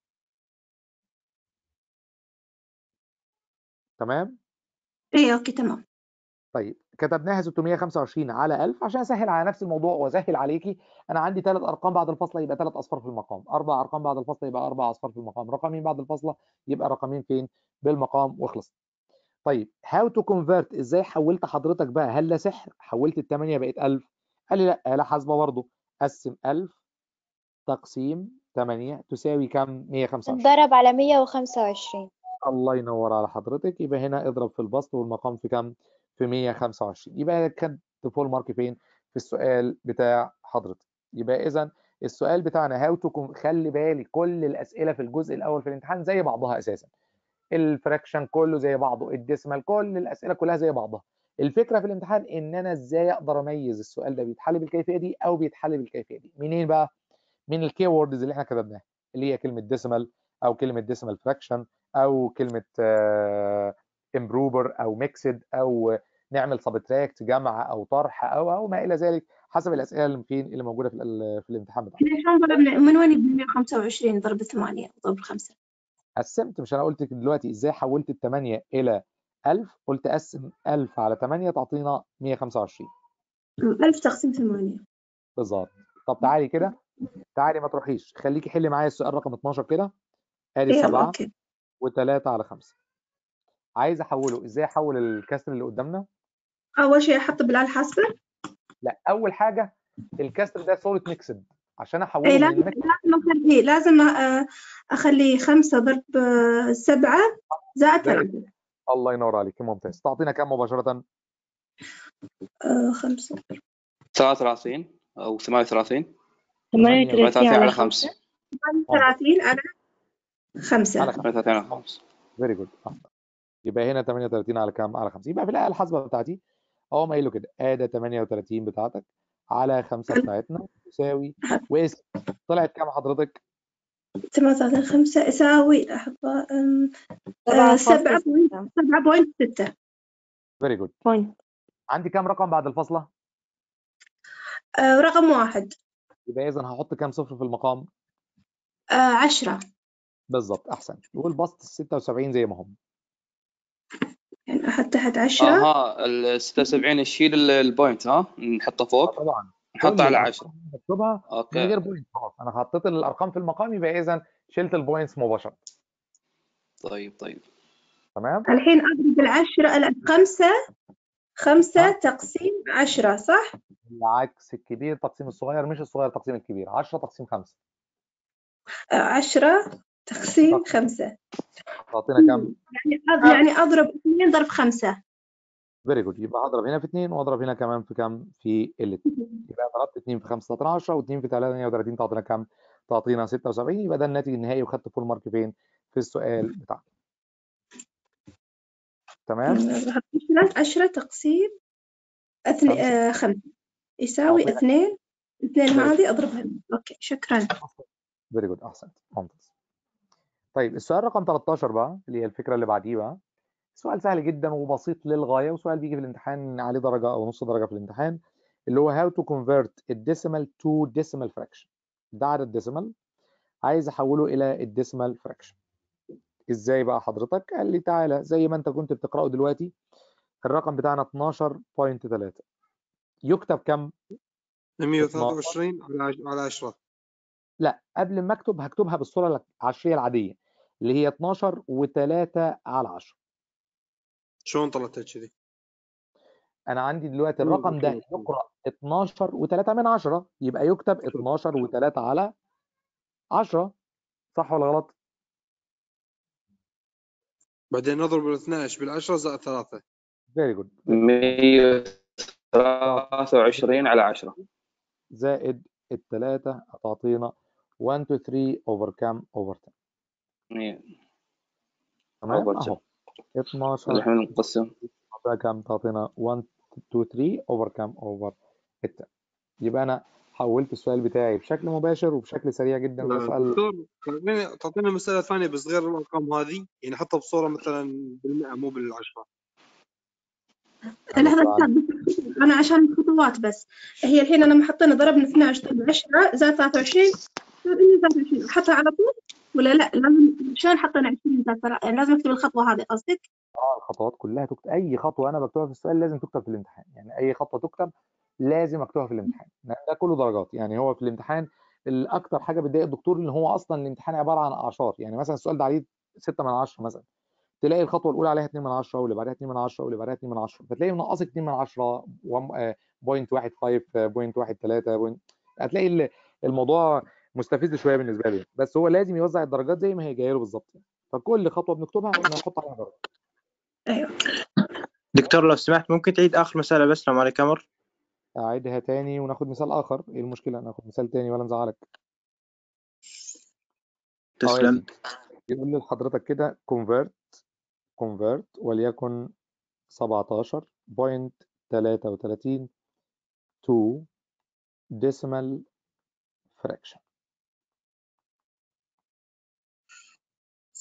تمام إيه أوكي تمام طيب كتبناها 625 على 1000 عشان اسهل على نفس الموضوع واسهل عليكي انا عندي ثلاث ارقام بعد الفاصله يبقى ثلاث اصفار في المقام اربع ارقام بعد الفاصله يبقى اربع اصفار في المقام رقمين بعد الفاصله يبقى رقمين فين بالمقام وخلص طيب هاو تو كونفيرت ازاي حولت حضرتك بقى هل ده سحر حولت ال8 بقت 1000 قال لي لا آلة حاسبه برضه قسم 1000 تقسيم 8 تساوي كام 125 ضرب على 125 الله ينور على حضرتك يبقى هنا اضرب في البسط والمقام في كام في 125 يبقى كان فول مارك فين في السؤال بتاع حضرتك يبقى اذا السؤال بتاعنا هاو تو خلي بالي كل الاسئله في الجزء الاول في الامتحان زي بعضها اساسا الفراكشن كله زي بعضه الديسمال كل الاسئله كلها زي بعضها الفكره في الامتحان ان انا ازاي اقدر اميز السؤال ده بيتحل بالكيفيه دي او بيتحل بالكيفيه دي منين بقى من الكي ووردز اللي احنا كتبناها اللي هي كلمه ديسيمال او كلمه ديسيمال فراكشن او كلمه امبروفر او ميكسد او نعمل سبتراكت جمع او طرح او او ما الى ذلك حسب الاسئله اللي فين اللي موجوده في ال- في الامتحان بتاعنا احنا شلون ضربنا من وين يجي 125 ضرب 8 ضرب 5 قسمت مش انا قلت لك دلوقتي ازاي حولت ال 8 الى 1000 قلت قسم 1000 على 8 تعطينا 125 1000 تقسيم 8 بالظبط طب تعالي كده تعالي ما تروحيش خليكي حلي معايا السؤال رقم 12 كده ادي يلا 7 اوكي و3 على 5 عايز احوله ازاي احول الكسر اللي قدامنا اول شيء احط بالآلة الحاسبة لا اول حاجه الكسر ده صوره ميكسد عشان اي احوله من لازم الميكسد لازم اخليه لازم آه، اخليه 5 ضرب 7 زائد ده 8 الله ينور عليك ممتاز تعطينا كام مباشره 5 33 او 38 38 38 على على 5 5 30 على 5 على 5 38 على 5 فيري جود يبقى هنا 38 على كام على 5 يبقى في الآلة الحاسبة بتاعتي اهو قايل له كده ادي 38 بتاعتك على 5 بتاعتنا تساوي واسم طلعت كام حضرتك 38 5 يساوي لحظة 7 7.6 فيري جود بوينت عندي كام رقم بعد الفاصلة رقم واحد يبقى اذا هحط كام صفر في المقام 10 بالظبط احسن والبسط 76 زي ما هم يعني أحط تحت 10 اها ال 76 نشيل ال- البوينت ها نحطه فوق طبعا نحطه على 10 بكتبها من اوكي غير بوينت خلاص انا حطيت الارقام في المقام يبقى اذا شلت البوينتس مباشرة طيب طيب تمام الحين أضرب العشرة لا خمسة خمسة ها؟ تقسيم عشرة صح؟ العكس الكبير تقسيم الصغير مش الصغير تقسيم الكبير 10 تقسيم 5 آه، عشرة تقسيم خمسة تعطينا كام يعني أض- يعني أضرب اثنين ضرب خمسة فيري جود يبقى هضرب هنا في 2 واضرب هنا كمان في كام في الاثنين يبقى ضربت 2 في 5 تعطينا 10 و2 في 38 تعطينا كام تعطينا 76 يبقى ده الناتج النهائي وخدت فول مارك فين في السؤال بتاعنا تمام عشرة عشرة تقسيم أثني... خمسة. آه خمسة يساوي تعطينا- اثنين اثنين Very هذه أضربها أوكي شكرا فيري جود احسنت ممتاز طيب السؤال رقم 13 بقى اللي هي الفكره اللي بعديه بقى سؤال سهل جدا وبسيط للغايه وسؤال بيجي في الامتحان عليه درجه او نص درجه في الامتحان اللي هو how to convert الديسيمال to decimal fraction ده عدد ديسيمال عايز احوله الى الديسيمال fraction ازاي بقى حضرتك قال لي تعالى زي ما انت كنت بتقراه دلوقتي الرقم بتاعنا 12.3 يكتب كم 123 على عش- على 10 لا قبل ما اكتب هكتبها بالصوره العشريه العاديه اللي هي 12 و3 على 10 شلون طلعت كذي؟ انا عندي دلوقتي مم، الرقم ده مم. يقرا 12 و3 من 10 يبقى يكتب 12 و3 على 10 صح ولا غلط بعدين نضرب ال 12 بال 10 زائد 3 فيري جود 123 على 10 زائد الثلاثة هتعطينا 1 2 3 اوفر كام اوفر 10 إيه. تمام Over 10. اهو 12 الحين نقسم تعطينا كام تعطينا 1 2 3 اوفر كام اوفر 10 يبقى انا حولت السؤال بتاعي بشكل مباشر وبشكل سريع جدا وده سؤال دكتور تعطيني تعطينا مسألة ثانية بس غير الأرقام هذه يعني حطها بصورة مثلا بالمئة مو بالعشرة لحظة أستاذ، أنا عشان الخطوات بس هي الحين أنا محطينا ضربنا 12 ضرب 10 زائد 23 زائد 23 أحطها على طول ولا لا لازم شلون حطينا 20 زائد تلاتة؟ يعني لازم أكتب الخطوة هذه قصدك؟ اه الخطوات كلها تكتب اي خطوه انا بكتبها في السؤال لازم تكتب في الامتحان يعني اي خطوه تكتب لازم اكتبها في الامتحان لأن ده كله درجات يعني هو في الامتحان الاكتر حاجه بتضايق الدكتور ان هو اصلا الامتحان عباره عن اعشار يعني مثلا السؤال ده عليه 6 من 10 مثلا تلاقي الخطوه الاولى عليها 2 من 10 واللي بعدها 2 من 10 واللي بعدها 2 من 10 فتلاقي منقصك 2 من 10 بوينت 1 5 بوينت 1 3 بوينت هتلاقي ال- الموضوع مستفز شويه بالنسبه لي بس هو لازم يوزع الدرجات زي ما هي جايه له بالظبط يعني. فكل خطوه بنكتبها نحط عليها درجه أيوه دكتور لو سمحت ممكن تعيد آخر مسألة بس لو ما عليك أمر اعيدها تاني وناخد مثال اخر ايه المشكله ناخد مثال تاني ولا نزعلك اه يا تسلم سيدي يقول لي لحضرتك كده convert convert وليكن 17.33 to decimal fraction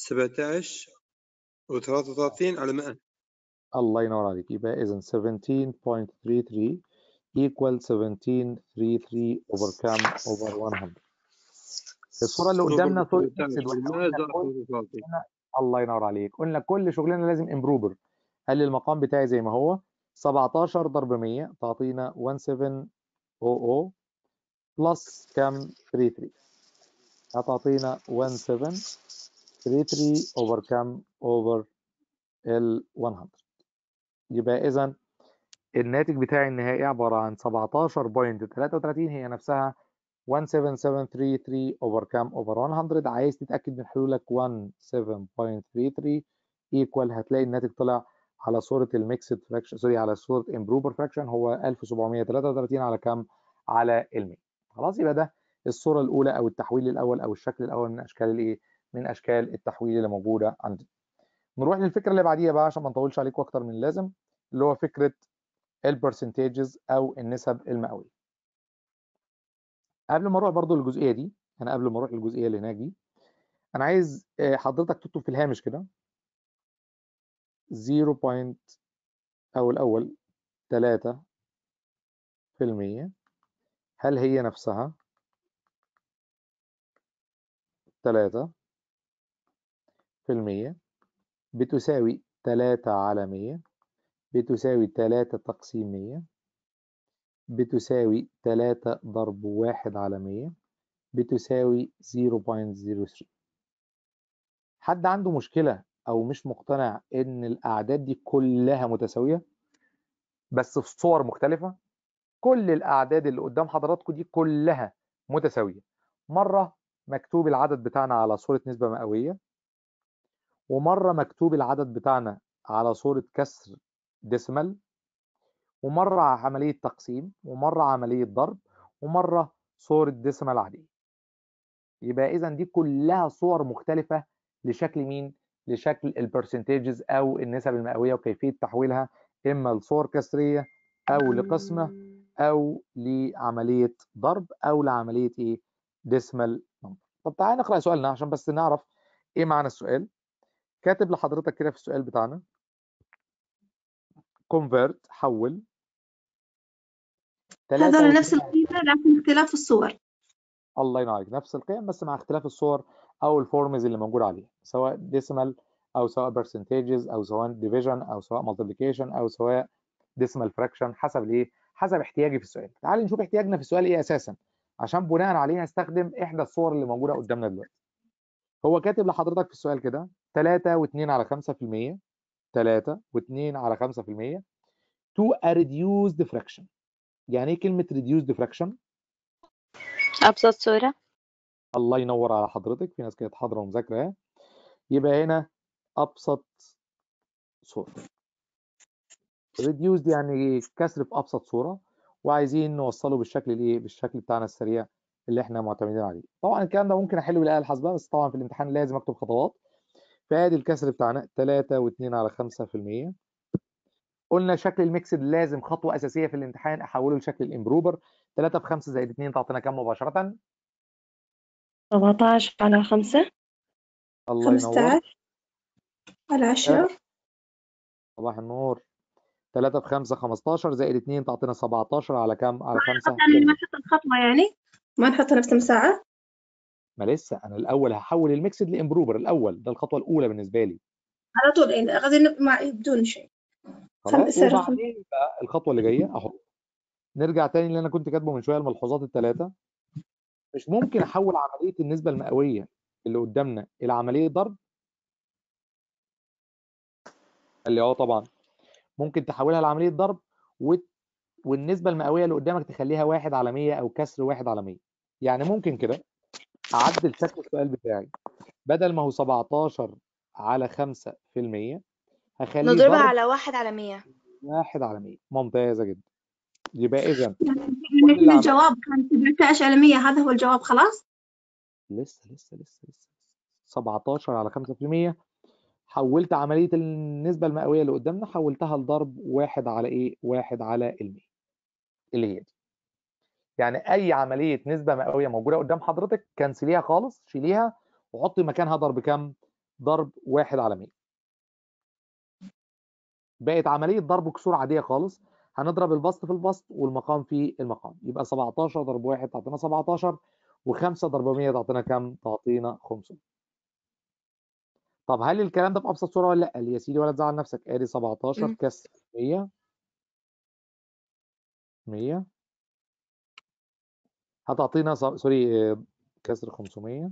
17 و33 على 100 الله ينور عليك يبقى إذا 17.33 equal 1733 over كام over 100 الصورة اللي قدامنا صورة ميكسد واحنا قلنا كل- الله ينور عليك قلنا كل شغلنا لازم امبروفر قال لي المقام بتاعي زي ما هو 17 ضرب 100 تعطينا 1700 بلس كام 33 هتعطينا 1733 اوفر كام اوفر ال 100 يبقى اذا الناتج بتاعي النهائي عبارة عن 17.33 هي نفسها 17733 اوفر كام اوفر 100 عايز تتأكد من حلولك 17.33 ايكوال هتلاقي الناتج طلع على صورة الميكسد فراكشن سوري على صورة امبروفر فراكشن هو 1733 على كام على ال 100 خلاص يبقى ده الصورة الأولى أو التحويل الأول أو الشكل الأول من أشكال الإيه؟ من أشكال التحويل اللي موجودة عندنا. نروح للفكرة اللي بعديها بقى عشان ما نطولش عليكم أكتر من اللازم اللي هو فكرة البرسنتجز أو النسب المئوية. قبل ما أروح برضو للجزئية دي أنا قبل ما أروح للجزئية اللي هناك دي أنا عايز آه، حضرتك تكتب في الهامش كده 0. point أو الأول 3 في المية هل هي نفسها 3 في المية بتساوي 3 على 100 بتساوي 3 تقسيم 100 بتساوي 3 ضرب 1 على 100 بتساوي 0.03 حد عنده مشكلة أو مش مقتنع إن الأعداد دي كلها متساوية بس في صور مختلفة كل الأعداد اللي قدام حضراتكم دي كلها متساوية مرة مكتوب العدد بتاعنا على صورة نسبة مئوية ومرة مكتوب العدد بتاعنا على صورة كسر ديسمال ومرة عملية تقسيم ومرة عملية ضرب ومرة صورة ديسمال عادية يبقى إذا دي كلها صور مختلفة لشكل مين؟ لشكل البرسنتجز أو النسب المئوية وكيفية تحويلها إما لصور كسرية أو لقسمة أو لعملية ضرب أو لعملية إيه؟ ديسمال نمبر. طب تعالى نقرأ سؤالنا عشان بس نعرف إيه معنى السؤال. كاتب لحضرتك كده في السؤال بتاعنا convert حول هذول تلاتة نفس واتنين- القيمة لكن اختلاف الصور الله ينور عليك نفس القيم بس مع اختلاف الصور او الفورمز اللي موجود عليها سواء ديسيمال او سواء برسنتجز او سواء ديفيجن او سواء مالتيبليكيشن او سواء ديسيمال فراكشن حسب الايه حسب احتياجي في السؤال تعال نشوف احتياجنا في السؤال ايه اساسا عشان بناء عليه هستخدم احدى الصور اللي موجوده قدامنا دلوقتي هو كاتب لحضرتك في السؤال كده 3 و2 على 5% 3 و2 على 5% to a reduced fraction يعني ايه كلمه reduced fraction أبسط صورة الله ينور على حضرتك في ناس كانت حاضره ومذاكره يبقى هنا ابسط صوره reduced يعني كسر في ابسط صوره وعايزين نوصله بالشكل الايه بالشكل بتاعنا السريع اللي احنا معتمدين عليه طبعا الكلام ده ممكن احله بالاله الحاسبه بس طبعا في الامتحان لازم اكتب خطوات فادي الكسر بتاعنا 3 و2 على 5% قلنا شكل الميكسد لازم خطوه اساسيه في الامتحان احوله لشكل الامبروفر 3 في 5 زائد 2 تعطينا كام مباشره 17 على 5 الله ينور 15 على 10 صباح النور 3 في 5 15 زائد 2 تعطينا 17 على كام على 5 يعني ما نحط الخطوة يعني ما نحط نفس المساعة ما لسه انا الاول هحول الميكسد لامبروفر الاول ده الخطوه الاولى بالنسبه لي على طول يعني غادي نب- مع بدون شيء خلاص خمسة رقم. وبعدين بقى الخطوه اللي جايه اهو نرجع تاني اللي انا كنت كاتبه من شويه الملحوظات الثلاثه مش ممكن احول عمليه النسبه المئويه اللي قدامنا الى عمليه ضرب قال لي اه طبعا ممكن تحولها لعمليه ضرب و... والنسبه المئويه اللي قدامك تخليها واحد على 100 او كسر واحد على 100 يعني ممكن كده اعدل شكل السؤال بتاعي بدل ما هو 17 على 5% هخليه نضربها ضرب على واحد على مية واحد على 100 ممتازه جدا يبقى اذا يعني اللي إن عمل- الجواب كان 17 على 100 هذا هو الجواب خلاص لسه لسه لسه لسه 17 على 5% حولت عمليه النسبه المئويه اللي قدامنا حولتها لضرب واحد على ايه؟ واحد على المية اللي هي دي يعني اي عمليه نسبه مئويه موجوده قدام حضرتك كنسليها خالص شيليها وحطي مكانها ضرب كام؟ ضرب واحد على 100 بقت عملية ضرب كسور عادية خالص هنضرب البسط في البسط والمقام في المقام يبقى 17 ضرب واحد تعطينا 17 و5 ضرب 100 تعطينا كام؟ تعطينا 500 طب هل الكلام ده بأبسط صورة ولا لا؟ قال لي يا سيدي ولا تزعل نفسك ادي 17 مم. كسر 100 100 هتعطينا ص- سوري آه، كسر 500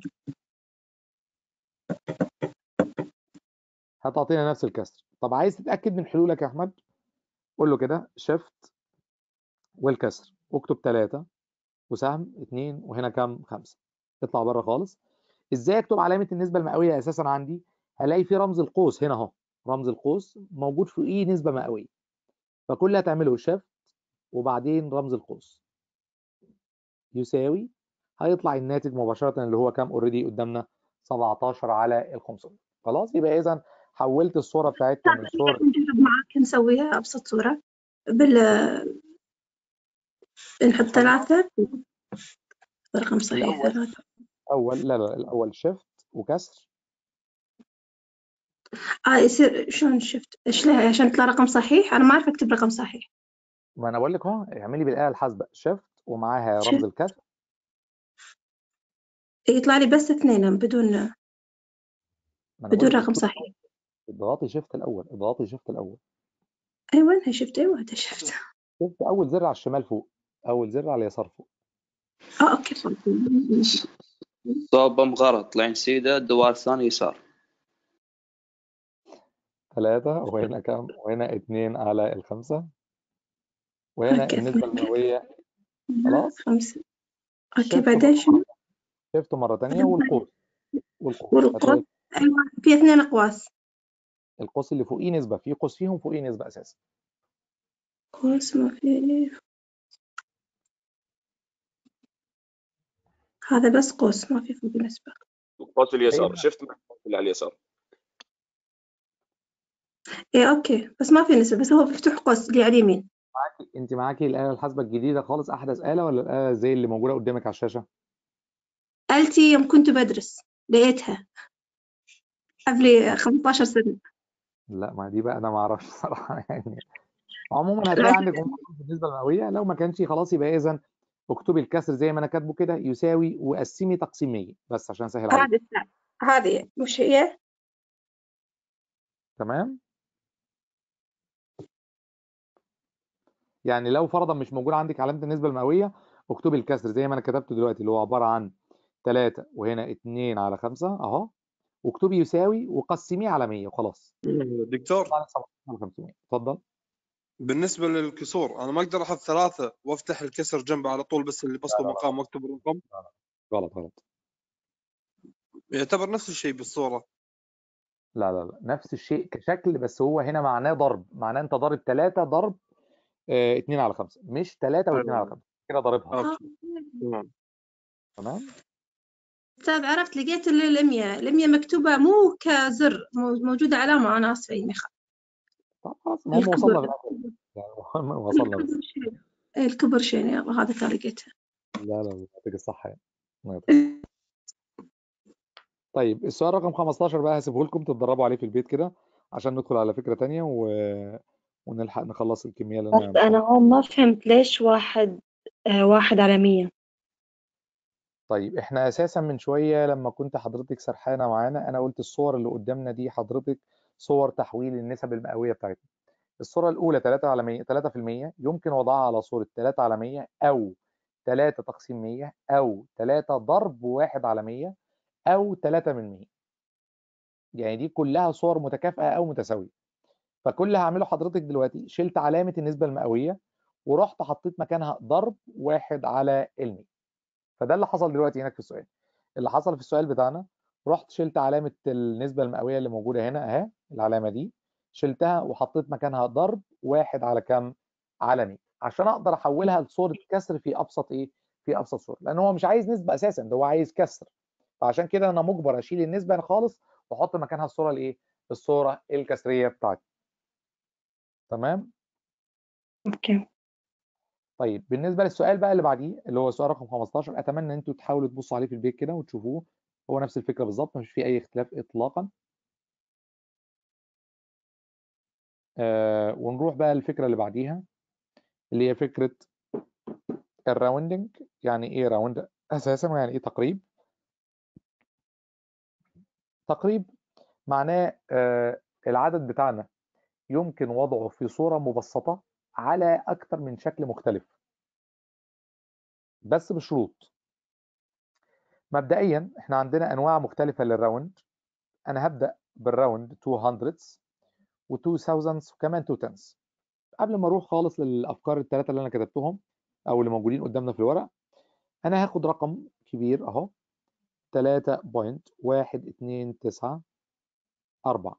هتعطينا نفس الكسر طب عايز تتأكد من حلولك يا أحمد قول له كده شيفت والكسر اكتب 3 وسهم 2 وهنا كام 5 اطلع بره خالص ازاي اكتب علامة النسبة المئوية اساسا عندي هلاقي في رمز القوس هنا اهو رمز القوس موجود فوقيه نسبة مئوية فكل اللي هتعمله شيفت وبعدين رمز القوس يساوي هيطلع الناتج مباشرة اللي هو كام اوريدي قدامنا 17 على ال 500 خلاص يبقى اذا حولت الصورة بتاعتنا من صورة نجرب معاك نسويها أبسط صورة بال نحط ثلاثة رقم صحيح الأول ثلاثة اول لا لا الاول شيفت وكسر اه يصير شلون شفت ايش لها عشان يطلع رقم صحيح انا ما اعرف اكتب رقم صحيح ما انا بقول لك اهو اعملي بالاله الحاسبه شيفت ومعاها رمز شيفت. الكسر يطلع لي بس اثنين بدون ما انا بدون بقول لك رقم اكتبي صحيح اضغطي شيفت الاول اضغطي شيفت الاول ايوه انا شفت ايوه هذا شفت شيفت اول زر على الشمال فوق اول زر على اليسار فوق اه اوكي صح. صوب مغرط لين سيده الدوال الثاني يسار ثلاثة وهنا كام وهنا اتنين على الخمسة وهنا اوكي النسبة اثنين المئوية خلاص خمسة اوكي شيفت بعدين مرة شنو شيفت مرة تانية والقوس والقوس والقوس هتلاقي ايوه في اثنين اقواس القوس اللي فوقيه نسبة في قوس فيهم فوقيه نسبة أساسا قوس ما في هذا بس قوس ما في فوق نسبة القوس اليسار هي شفت مع القوس اللي على اليسار ايه اوكي بس ما في نسبة بس هو مفتوح قوس اللي على اليمين معاكي انت معاكي الآلة الحاسبة الجديدة خالص أحدث آلة ولا الآلة زي اللي موجودة قدامك على الشاشة؟ آلتي يوم كنت بدرس لقيتها قبل 15 سنة لا ما دي بقى أنا ما أعرفش صراحة يعني عموما هتلاقي عندك هم بالنسبه المئويه لو ما كانش خلاص يبقى اذا اكتبي الكسر زي ما انا كاتبه كده يساوي وقسمي تقسيم 100 بس عشان اسهل عليك هذه الساعة هذه مش هي تمام يعني لو فرضا مش موجود عندك علامه النسبه المئويه اكتبي الكسر زي ما انا كتبته دلوقتي اللي هو عباره عن 3 وهنا 2 على 5 اهو واكتبي يساوي وقسميه على 100 وخلاص دكتور يطلع لك 17 على 500 اتفضل بالنسبه للكسور انا ما اقدر احط ثلاثه وافتح الكسر جنبه على طول بس اللي بسطه مقام واكتب الرقم غلط غلط يعتبر نفس الشيء بالصوره لا لا لا نفس الشيء كشكل بس هو هنا معناه ضرب معناه انت ضارب 3 ضرب 2 على 5 مش 3 و2 على 5 كده ضاربها اوكي تمام تمام أستاذ عرفت لقيت الأمية الأمية مكتوبة مو كزر مو- موجودة علامة أنا آسفة إني خ- طب خلاص المهم الكبر. وصلنا في الاخر يعني المهم وصلنا بس الكبر شيء إيه، الكبر شيء يلا هذا كان لقيتها لا لا يعطيك الصحة يعني الله يطول. طيب السؤال رقم 15 بقى هسيبه لكم تتدربوا عليه في البيت كده عشان ندخل على فكرة تانية و... ونلحق نخلص الكمية اللي بس أنا هون ما فهمت ليش واحد آه واحد على مية طيب احنا اساسا من شوية لما كنت حضرتك سرحانة معانا انا قلت الصور اللي قدامنا دي حضرتك صور تحويل النسب المئوية بتاعتنا الصورة الأولى 3 على 100 3% يمكن وضعها على صورة 3 على 100 أو 3 تقسيم 100 أو 3 ضرب 1 على 100 أو 3 من 100 يعني دي كلها صور متكافئة أو متساوية فكل اللي هعمله حضرتك دلوقتي شلت علامة النسبة المئوية ورحت حطيت مكانها ضرب 1 على ال 100 فده اللي حصل دلوقتي هناك في السؤال اللي حصل في السؤال بتاعنا رحت شلت علامة النسبة المئوية اللي موجودة هنا اهي العلامة دي شلتها وحطيت مكانها ضرب واحد على كام على 100 عشان اقدر احولها لصورة كسر في ابسط ايه في ابسط صورة لان هو مش عايز نسبة اساسا ده هو عايز كسر فعشان كده انا مجبر اشيل النسبة خالص واحط مكانها الصورة الايه الصورة الكسرية بتاعتي تمام أوكي طيب بالنسبة للسؤال بقى اللي بعديه اللي هو سؤال رقم 15 اتمنى ان انتوا تحاولوا تبصوا عليه في البيت كده وتشوفوه هو نفس الفكرة بالظبط مش فيه اي اختلاف اطلاقا آه ونروح بقى الفكره اللي بعديها اللي هي فكره الراوندنج يعني ايه راوند اساسا ويعني ايه تقريب تقريب معناه آه العدد بتاعنا يمكن وضعه في صورة مبسطة على أكثر من شكل مختلف بس بشروط مبدئيا احنا عندنا أنواع مختلفة للراوند أنا هبدأ بالراوند 200 و2000 وكمان 2 tens قبل ما أروح خالص للأفكار الثلاثة اللي أنا كتبتهم أو اللي موجودين قدامنا في الورق أنا هاخد رقم كبير أهو 3.129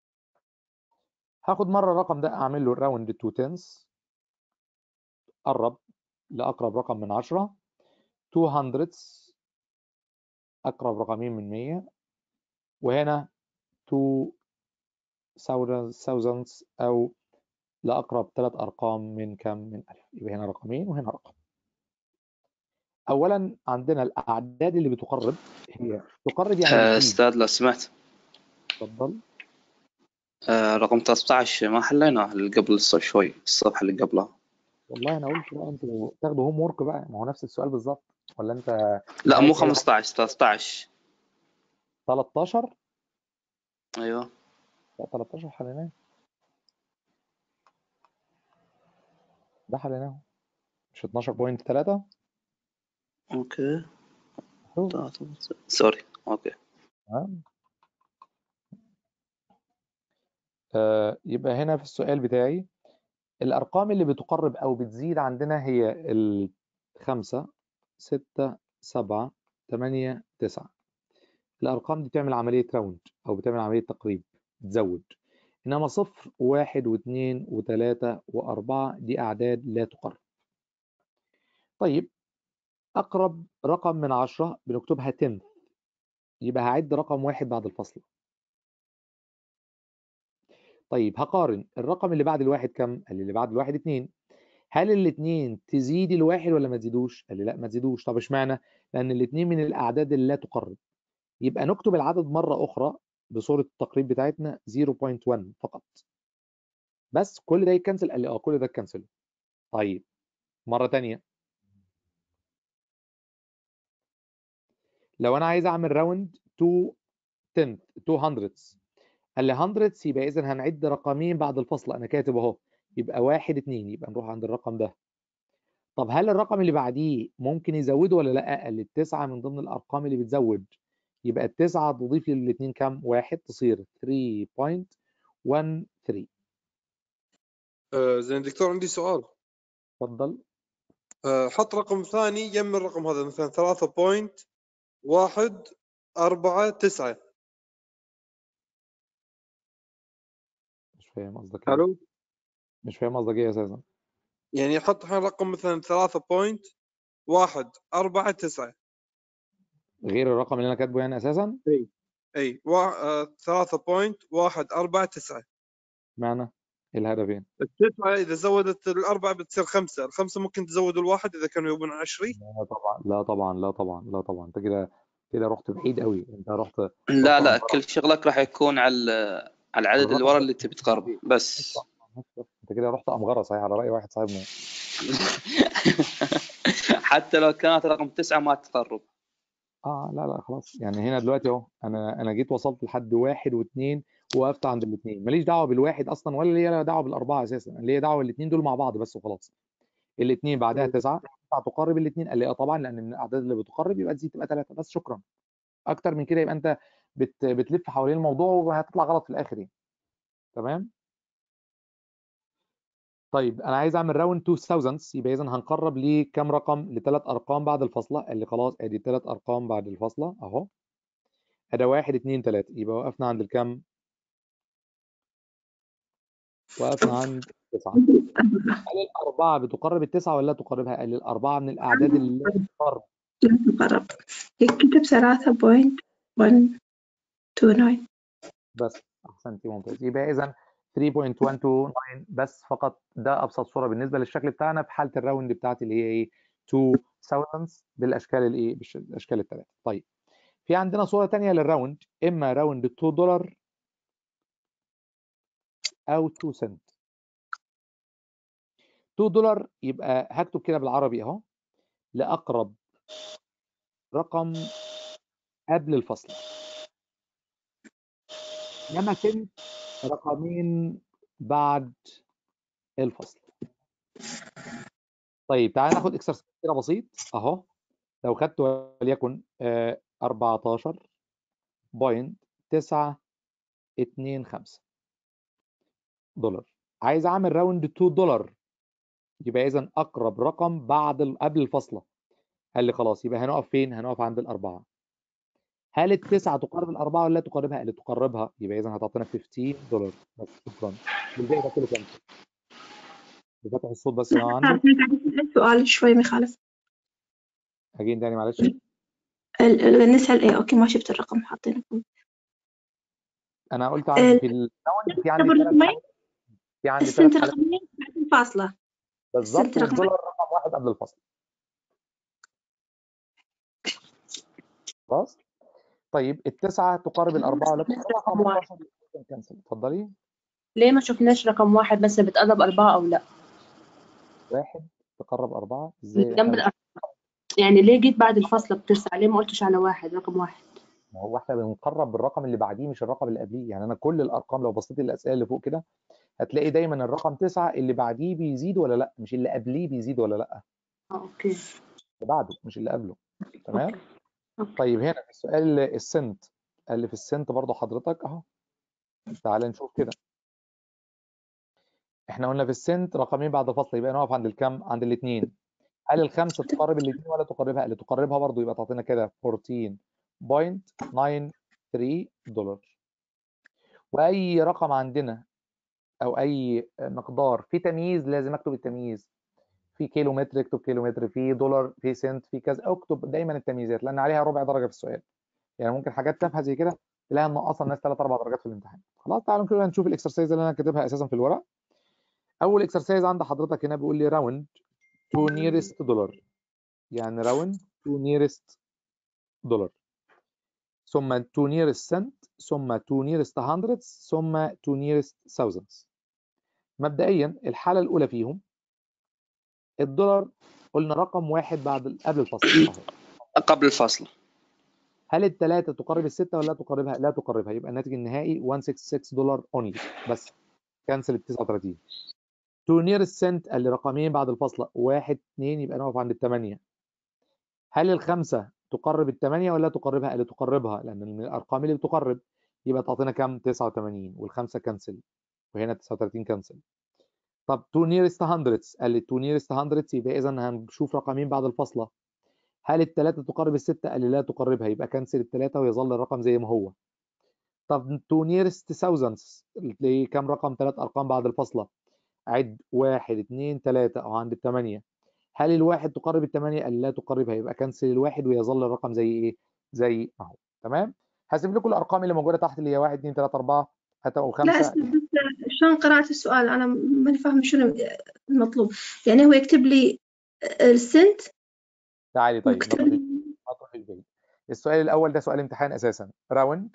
هاخد مرة الرقم ده أعمل له راوند 2 tens قرب لأقرب رقم من 10 200 أقرب رقمين من 100 وهنا 2 thousands أو لأقرب ثلاث أرقام من كم من ألف يبقى هنا رقمين وهنا رقم أولا عندنا الأعداد اللي بتقرب هي تقرب يعني آه، بتزيد استاذ لو سمحت اتفضل آه، رقم 13 ما حليناه اللي قبل الصبح شوي الصفحة اللي قبلها والله أنا قلت بقى أنتوا تاخدوا هوم ورك بقى ما هو نفس السؤال بالظبط ولا أنت لا مو عايز أي حاجة 15 13 13 ايوه لا 13 حليناه ده حليناه مش 12.3 اوكي شوف سوري اوكي تمام آه يبقى هنا في السؤال بتاعي الأرقام اللي بتقرب أو بتزيد عندنا هي الخمسة ستة سبعة تمانية تسعة الأرقام دي بتعمل عملية راوند أو بتعمل عملية تقريب تزود إنما صفر وواحد واثنين وثلاثة وأربعة دي أعداد لا تقرب طيب أقرب رقم من عشرة بنكتبها تنث يبقى هعد رقم واحد بعد الفاصلة طيب هقارن الرقم اللي بعد الواحد كم؟ قال لي اللي بعد الواحد اتنين هل الاتنين تزيد الواحد ولا ما تزيدوش؟ قال لي لا ما تزيدوش طب اشمعنى؟ لأن الاتنين من الأعداد اللي لا تقرب يبقى نكتب العدد مرة أخرى بصورة التقريب بتاعتنا 0.1 فقط بس كل ده يتكنسل قال لي اه كل ده اتكنسل طيب مرة تانية لو أنا عايز أعمل راوند 2 10 200 قال لي 100 يبقى إذا هنعد رقمين بعد الفصل أنا كاتب أهو يبقى واحد اتنين يبقى نروح عند الرقم ده طب هل الرقم اللي بعديه ممكن يزوده ولا لا؟ قال لي التسعة من ضمن الأرقام اللي بتزود يبقى التسعة تضيف للاثنين كام؟ واحد تصير 3.13 آه، زين دكتور عندي سؤال اتفضل آه، حط رقم ثاني يم الرقم هذا مثلا ثلاثة بوينت واحد أربعة تسعة مش فاهم قصدك ايه حلو مش فاهم قصدك ايه اساسا يعني حط الحين رقم مثلا ثلاثة بوينت واحد أربعة تسعة غير الرقم اللي انا كاتبه يعني اساسا اي اي وا- آه، ثلاثة بوينت واحد أربعة تسعة معنى ايه الهدفين التسعة إذا زودت الأربعة بتصير خمسة الخمسة ممكن تزود الواحد إذا كانوا يبون عشري لا طبعا لا طبعا لا طبعا لا طبعا انت كده كده رحت بعيد قوي انت رحت لا رحت لا أمراض. كل شغلك راح يكون على على العدد اللي الرقم ورا ده. اللي تبي تقربه بس انت كده رحت امغره صحيح على راي واحد صاحبنا حتى لو كانت رقم تسعة ما تقرب اه لا لا خلاص يعني هنا دلوقتي اهو انا انا جيت وصلت لحد واحد واثنين ووقفت عند الاثنين ماليش دعوه بالواحد اصلا ولا ليا دعوه بالاربعه اساسا أنا ليا دعوه بالاثنين دول مع بعض بس وخلاص الاثنين بعدها تسعه تسعه تقرب الاثنين قال لي اه طبعا لان من الاعداد اللي بتقرب يبقى تزيد تبقى ثلاثه بس شكرا اكتر من كده يبقى انت بت بتلف حوالين الموضوع وهتطلع غلط في الاخر يعني تمام طيب انا عايز اعمل راوند 2000 يبقى اذا هنقرب لكام رقم لثلاث ارقام بعد الفاصله قال لي خلاص ادي ثلاث ارقام بعد الفاصله اهو ادي واحد اتنين تلاته يبقى وقفنا عند الكام وقفنا عند تسعه هل الاربعه بتقرب التسعه ولا لا تقربها؟ قال لي الاربعه من الاعداد اللي لا تقرب لا تقرب يكتب ثلاثة بوينت ون تو ناين بس احسنتي ممتاز يبقى اذا 3.129 بس فقط ده ابسط صوره بالنسبه للشكل بتاعنا في حاله الراوند بتاعتي اللي هي ايه 2000 بالاشكال الايه بالاشكال الثلاثه طيب في عندنا صوره ثانيه للراوند اما راوند 2 دولار او 2 سنت 2 دولار يبقى هكتب كده بالعربي اهو لاقرب رقم قبل الفصل انما سنت رقمين بعد الفصل طيب تعالى ناخد اكسرسايز كده بسيط اهو لو خدت وليكن آه، 14.925 دولار عايز اعمل راوند 2 دولار يبقى اذا اقرب رقم بعد ال- قبل الفاصله قال لي خلاص يبقى هنقف فين هنقف عند الاربعه هل التسعه تقرب الاربعه ولا لا تقربها قال لي تقربها يبقى اذا هتعطينا 15 دولار بس شكرا والباقي ده كله كام بفتح الصوت بس لو عندك عارف قاعد أسأل سؤال شوي ما يخالف اجين تاني معلش ال- ال- نسأل ايه اوكي ما شفت الرقم حاطينه انا قلت عندي في الراوند في عندي ثلاث رقمين حالات في عندي السنت ثلاث حالات رقمين بعد الفاصلة بالظبط السنت رقمين والدولار رقم واحد قبل الفصل خلاص طيب التسعه تقارب الاربعه ولا تقربها رقم واحد 15 كنسل اتفضلي ليه ما شفناش رقم واحد بس بتقرب أربعة أو لا واحد تقرب اربعه ازاي جنب احنا الأربعة يعني ليه جيت بعد الفاصلة بتسعة ليه ما قلتش على واحد رقم واحد ما هو احنا بنقرب بالرقم اللي بعديه مش الرقم اللي قبليه يعني انا كل الارقام لو بصيت الاسئله اللي فوق كده هتلاقي دايما الرقم تسعة اللي بعديه بيزيد ولا لا مش اللي قبليه بيزيد ولا لا اه اوكي اللي بعده مش اللي قبله تمام اوكي اوكي طيب هنا في السؤال السنت قال لي في السنت برضه حضرتك اهو تعال نشوف كده احنا قلنا في السنت رقمين بعد فصل يبقى نقف عند الكام عند الاثنين هل الخمسه تقرب الاثنين ولا تقربها اللي تقربها برضه يبقى تعطينا كده 14.93 دولار واي رقم عندنا او اي مقدار في تمييز لازم اكتب التمييز في كيلو متر اكتب كيلو متر في دولار في سنت في كذا اكتب دايما التمييزات لان عليها ربع درجه في السؤال يعني ممكن حاجات تافهه زي كده تلاقيها منقصه الناس 3 4 درجات في الامتحان خلاص تعالوا كده نشوف الاكسرسايز اللي انا كاتبها اساسا في الورق اول اكسرسايز عند حضرتك هنا بيقول لي راوند تو نيرست دولار يعني راوند تو نيرست دولار ثم تو نيرست سنت ثم تو نيرست هندردز ثم تو نيرست ثاوزندز مبدئيا الحاله الاولى فيهم الدولار قلنا رقم واحد بعد قبل الفصل اهو قبل الفاصلة هل الثلاثة تقرب الستة ولا لا تقربها؟ لا تقربها يبقى الناتج النهائي 166 دولار اونلي بس كنسل ال 39 تو نير السنت قال لي رقمين بعد الفاصلة واحد اثنين يبقى نقف عند الثمانية هل الخمسة تقرب الثمانية ولا لا تقربها؟ قال لي تقربها لأن من الأرقام اللي بتقرب يبقى تعطينا كام؟ 89 والخمسة كنسل وهنا 39 كنسل طب تو نيرست هندردز قال لي تو نيرست هندردز يبقى إذا هنشوف رقمين بعد الفاصلة هل الثلاثة تقرب الستة؟ قال لي لا تقربها يبقى كنسل الثلاثة ويظل الرقم زي ما هو. طب تو نيرست ثاوزندز تلاقي كام رقم ثلاث أرقام بعد الفاصلة؟ عد واحد اثنين ثلاثة أو عند الثمانية. هل الواحد تقرب الثمانية؟ قال لي لا تقربها يبقى كنسل الواحد ويظل الرقم زي إيه؟ زي ما هو. تمام؟ هسيب لكم الأرقام اللي موجودة تحت اللي هي واحد اثنين ثلاثة أربعة حتى أو لا خمسة اسمع بس شلون قرأت السؤال أنا ماني فاهمة شنو المطلوب يعني هو يكتب لي السنت تعالي طيب ويكتب ما تروحيش لي ما تروحيش بعيد. السؤال الأول ده سؤال امتحان أساسا راوند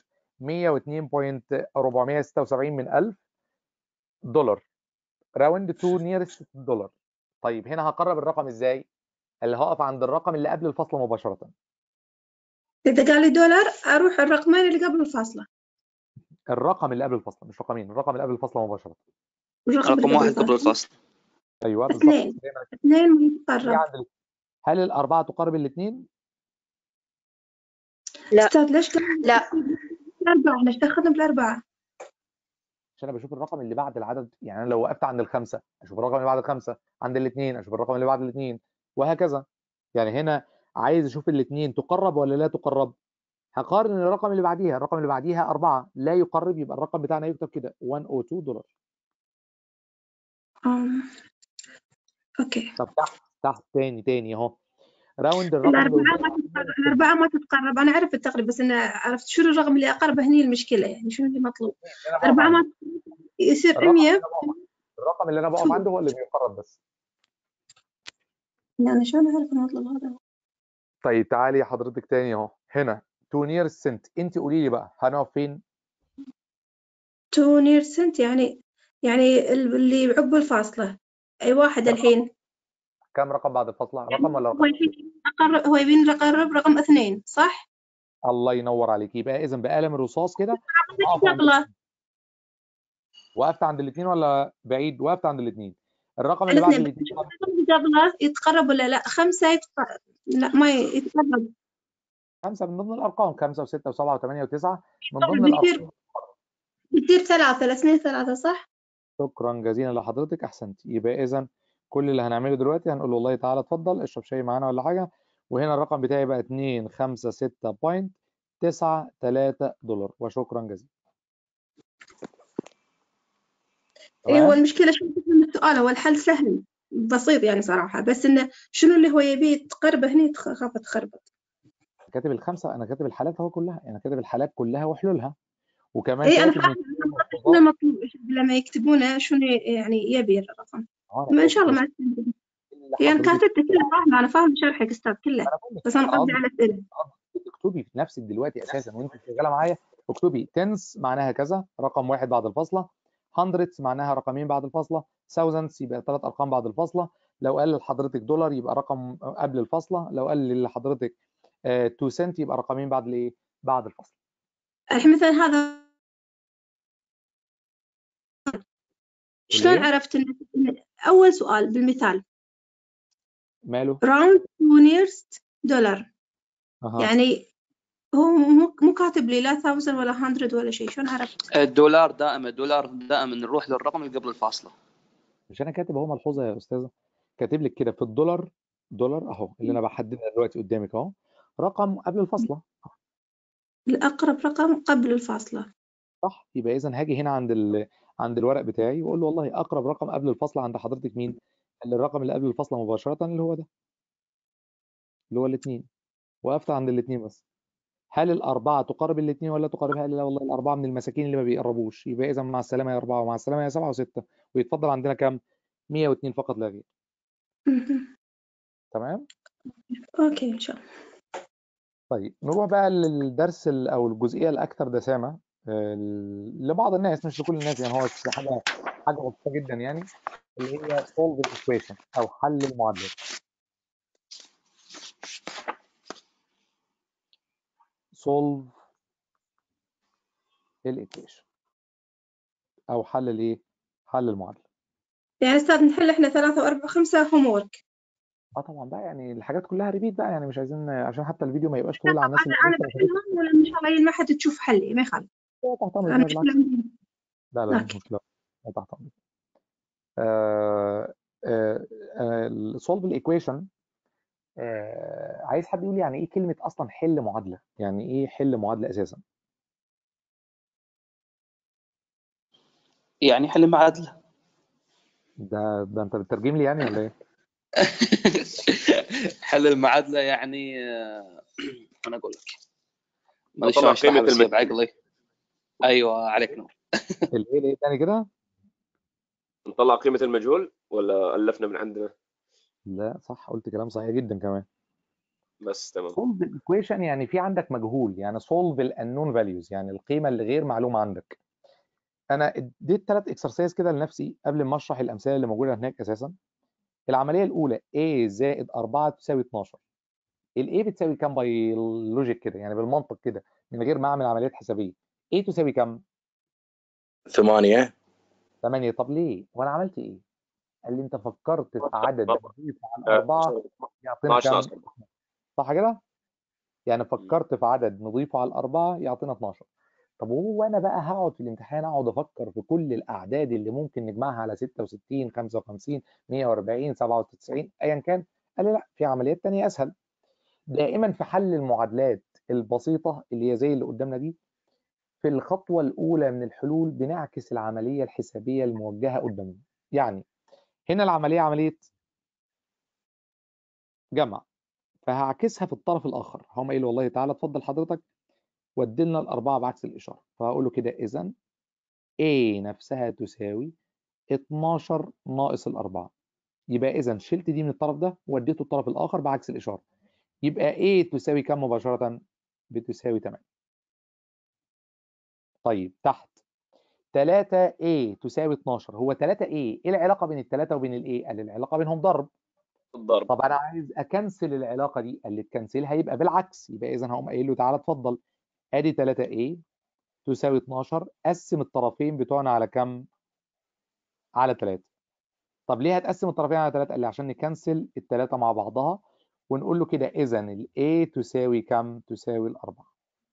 102.476 من 1000 دولار راوند تو نيرست دولار طيب هنا هقرب الرقم ازاي اللي هقف عند الرقم اللي قبل الفاصله مباشره إذا قال لي دولار أروح الرقمين اللي قبل الفاصلة الرقم اللي قبل الفاصله مش رقمين الرقم اللي قبل الفاصله مباشره الرقم اللي رقم قبل واحد قبل الفاصلة الفاصلة ايوه بالظبط اثنين زي ما أنا اثنين ما هي يتقرب عند ال- هل الاربعه تقارب الاثنين لا أستاذ ليش قال لا الأربعة ليش دخلنا بالأربعة عشان انا بشوف الرقم اللي بعد العدد يعني انا لو وقفت عند الخمسه اشوف الرقم اللي بعد الخمسه عند الاثنين اشوف الرقم اللي بعد الاثنين وهكذا يعني هنا عايز اشوف الاثنين تقرب ولا لا تقرب هقارن الرقم اللي بعديها الرقم اللي بعديها أربعة لا يقرب يبقى الرقم بتاعنا يكتب كده 102 دولار أم، أوكي طب تحت تحت تاني تاني اهو راوند الرقم اللي الأربعة قدامه ما تتقرب الأربعة ما تتقرب أنا أعرف التقريب بس أنا عرفت شنو الرقم اللي أقربه هني المشكلة يعني شنو اللي مطلوب انا بقف أربعة عنده ما يصير الرقم اللي 100 انا بقف الرقم اللي انا بقف عنده هو اللي بيقرب بس يعني شلون أعرف المطلوب هذا طيب تعالي يا حضرتك تاني اهو هنا تو نير السنت انت قولي لي بقى هنقف فين تو نير سنت يعني يعني ال- اللي بعقب الفاصلة أي واحد الحين كم رقم بعد الفاصلة رقم ولا هو رقم الحين أقرب هو يبين يقرب رقم اثنين صح؟ الله ينور عليك يبقى اذا بقلم الرصاص كده إيش اقف عند قبله؟ وقفت عند الاثنين ولا بعيد وقفت عند الاثنين الرقم اللي بعد الاثنين بس الاثنين الرقم اللي قبله يتقرب ولا لا؟ خمسة يتقرب لا ما يتقرب خمسة من ضمن الارقام خمسة وستة وسبعة وثمانية وتسعة من ضمن بيصير الارقام بتصير ثلاثة الاثنين ثلاثة صح؟ شكرا جزيلا لحضرتك احسنت يبقى اذا كل اللي هنعمله دلوقتي هنقول له والله تعالى اتفضل اشرب شاي معانا ولا حاجه وهنا الرقم بتاعي بقى 2 5 6 بوينت 9 3 دولار وشكرا جزيلا إيه هو تمام المشكلة شو تفهم السؤال هو الحل سهل بسيط يعني صراحة بس إنه شنو اللي هو يبيه تقربه هني تخاف تخربط كاتب الخمسه انا كاتب الحالات اهو كلها انا كاتب الحالات كلها وحلولها وكمان إيه أنا كاتب فاهمة من ضمن شنو الملحوظات مطلوب لما يكتبونه شنو يعني يبي الرقم اه ما انا إن شاء كاتب الله بس ما أستنتج اللي هي أنا حضرتك كاتبته كله فاهمة أنا فاهم شرحك أستاذ كله انا بقول لك بس أنا انا قصدي قصدي على أسئلة قصدي تكتبي في نفسك دلوقتي اساسا وانت شغاله معايا اكتبي تنس معناها كذا رقم واحد بعد الفاصله hundreds معناها رقمين بعد الفاصله thousands يبقى ثلاث ارقام بعد الفاصله لو قال لحضرتك دولار يبقى رقم قبل الفاصله لو قال لحضرتك 2 سنت يبقى رقمين بعد الايه بعد الفاصله الحين مثلا هذا شلون الايه عرفت إن إن أول سؤال بالمثال ماله round to nearest دولار اها يعني هو مو مو كاتب لي لا 1000 ولا 100 ولا شيء شلون عرفت؟ الدولار دائما الدولار دائما نروح للرقم اللي قبل الفاصله مش انا كاتب اهو ملحوظه يا استاذه كاتب لك كده في الدولار دولار اهو اللي انا بحددها دلوقتي قدامك اهو رقم قبل الفاصله الأقرب رقم قبل الفاصلة صح يبقى اذا هاجي هنا عند ال... عند الورق بتاعي واقول له والله اقرب رقم قبل الفاصله عند حضرتك مين قال لي الرقم اللي قبل الفاصله مباشره اللي هو ده اللي هو الاثنين وقفت عند الاثنين بس هل الاربعه تقارب الاثنين ولا تقاربها قال لي لا والله الاربعه من المساكين اللي ما بيقربوش يبقى اذا مع السلامه يا اربعه ومع السلامه يا سبعه وسته ويتفضل عندنا كام 102 فقط لا غير مهم. تمام أوكي إن شاء الله طيب نروح بقى للدرس ال- او الجزئيه الاكثر دسامه آه، لبعض الناس مش لكل الناس يعني هو حاجه حاجه بسيطه جدا يعني اللي هي solve the equation او حل المعادلات solve الايكويشن او حل الايه حل المعادله يعني أستاذ نحل إحنا ثلاثة وأربعة وخمسة هوم وورك اه طبعا بقى يعني الحاجات كلها ريبيت بقى يعني مش عايزين عشان حتى الفيديو ما يبقاش طويل على الناس أنا اللي أنا لسه ما شافتش بحلهم ولا إن شاء الله ما حد تشوف حلي ما يخالف لا تحت امرك أنا لا بحل بالعكس عندي لا لا مش أوكي مشكله لا تحت امرك آه آه solve الايكويشن آه عايز حد يقول يعني ايه كلمه اصلا حل معادله يعني ايه حل معادله اساسا يعني حل معادله ده ده انت بتترجم لي يعني ولا ايه حل المعادله يعني آه، انا اقول لك ما طلع شلون قيمة اشرحها بس هي المجهول بعقلي ايوه عليك نور الايه الايه تاني كده نطلع قيمة المجهول ولا ألفنا من عندنا لا صح قلت كلام صحيح جدا كمان بس تمام solve الايكويشن يعني في عندك مجهول يعني solve الانون فاليوز يعني القيمه اللي غير معلومه عندك انا اديت ثلاث اكسرسايز كده لنفسي قبل ما اشرح الامثله اللي موجوده هناك اساسا العمليه الاولى a زائد 4 تساوي 12 الاي بتساوي كام باي لوجيك كده يعني بالمنطق كده من غير ما اعمل عمليات حسابيه a تساوي كام ثمانية 8 طب ليه وانا عملت ايه قال لي انت فكرت في عدد نضيف على آه، الاربعه يعطينا 12 كام ناقص صح كده يعني مم. فكرت في عدد نضيفه على الاربعه يعطينا 12 طب وهو انا بقى هقعد في الامتحان اقعد افكر في كل الاعداد اللي ممكن نجمعها على 66 55 140 97 ايا كان قال لي لا في عمليات تانية اسهل دائما في حل المعادلات البسيطه اللي هي زي اللي قدامنا دي في الخطوه الاولى من الحلول بنعكس العمليه الحسابيه الموجهه قدامنا يعني هنا العمليه عمليه جمع فهعكسها في الطرف الاخر هم قايل والله تعالى اتفضل حضرتك ودي لنا الاربعه بعكس الاشاره فهقول له كده اذا A نفسها تساوي 12 ناقص الأربعة يبقى إذا شلت دي من الطرف ده وديته الطرف الآخر بعكس الإشارة يبقى A تساوي كم مباشرة؟ بتساوي 8 طيب تحت 3 A تساوي 12 هو 3 A ايه العلاقه بين الثلاثه وبين الايه قال العلاقه بينهم ضرب الضرب طب انا عايز اكنسل العلاقه دي قال لي تكنسلها يبقى بالعكس يبقى اذا هقوم قايل له تعالى اتفضل ادي 3 A تساوي 12 قسم الطرفين بتوعنا على كام على 3 طب ليه هتقسم الطرفين على 3 قال لي عشان نكنسل الثلاثه مع بعضها ونقول له كده اذا ال A تساوي كام تساوي الأربعة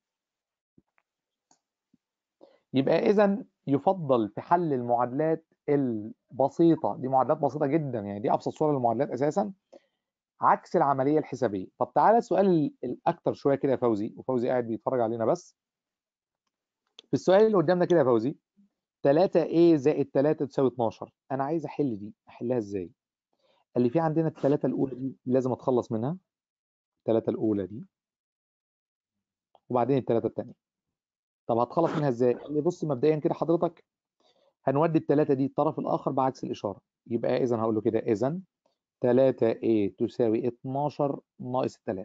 يبقى اذا يفضل في حل المعادلات البسيطه دي معادلات بسيطه جدا يعني دي ابسط صوره للمعادلات اساسا عكس العمليه الحسابيه طب تعالى السؤال ال- الاكتر شويه كده يا فوزي وفوزي قاعد بيتفرج علينا بس في السؤال اللي قدامنا كده يا فوزي 3a زائد 3 تساوي 12 انا عايز احل دي احلها ازاي قال لي في عندنا الثلاثه الاولى دي لازم اتخلص منها الثلاثه الاولى دي وبعدين الثلاثه الثانيه طب هتخلص منها ازاي قال لي بص مبدئيا كده حضرتك هنودي الثلاثه دي الطرف الاخر بعكس الاشاره يبقى اذا هقول له كده اذا 3a تساوي 12 ناقص 3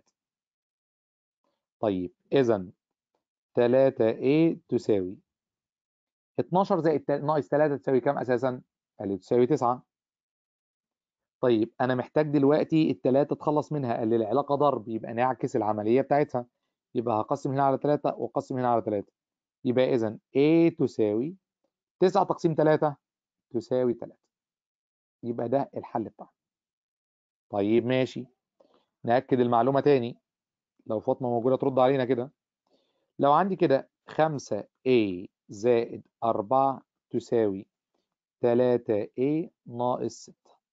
طيب اذا 3a تساوي 12 زائد تا- ناقص 3 تساوي كام اساسا قال لي تساوي 9 طيب انا محتاج دلوقتي الثلاثه اتخلص منها قال لي العلاقه ضرب يبقى نعكس العمليه بتاعتها يبقى هقسم هنا على 3 واقسم هنا على 3 يبقى اذا a تساوي 9 تقسيم 3 تساوي 3 يبقى ده الحل بتاعنا طيب ماشي نأكد المعلومة تاني لو فاطمة موجودة ترد علينا كده لو عندي كده 5a زائد 4 تساوي 3a ناقص 6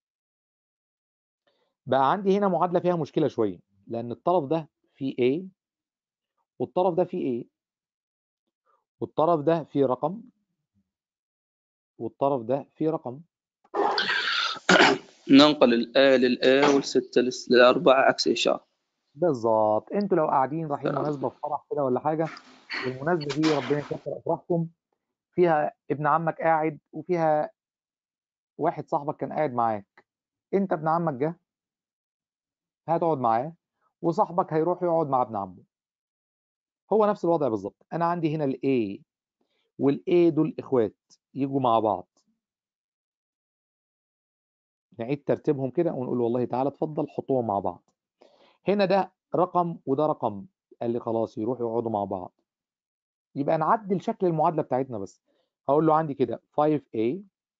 بقى عندي هنا معادلة فيها مشكلة شوية لأن الطرف ده فيه a والطرف ده فيه a والطرف ده فيه رقم والطرف ده فيه رقم ننقل الآ للآ والستة للس- للأربعة عكس إشارة بالظبط انتوا لو قاعدين رايحين مناسبة في فرح كده ولا حاجة والمناسبة دي ربنا يكثر أفراحكم فيها ابن عمك قاعد وفيها واحد صاحبك كان قاعد معاك انت ابن عمك جه هتقعد معاه وصاحبك هيروح يقعد مع ابن عمه هو نفس الوضع بالظبط انا عندي هنا الاي والاي دول اخوات يجوا مع بعض نعيد ترتيبهم كده ونقول والله تعالى اتفضل حطوهم مع بعض هنا ده رقم وده رقم قال لي خلاص يروحوا يقعدوا مع بعض يبقى نعدل شكل المعادلة بتاعتنا بس هقول له عندي كده 5a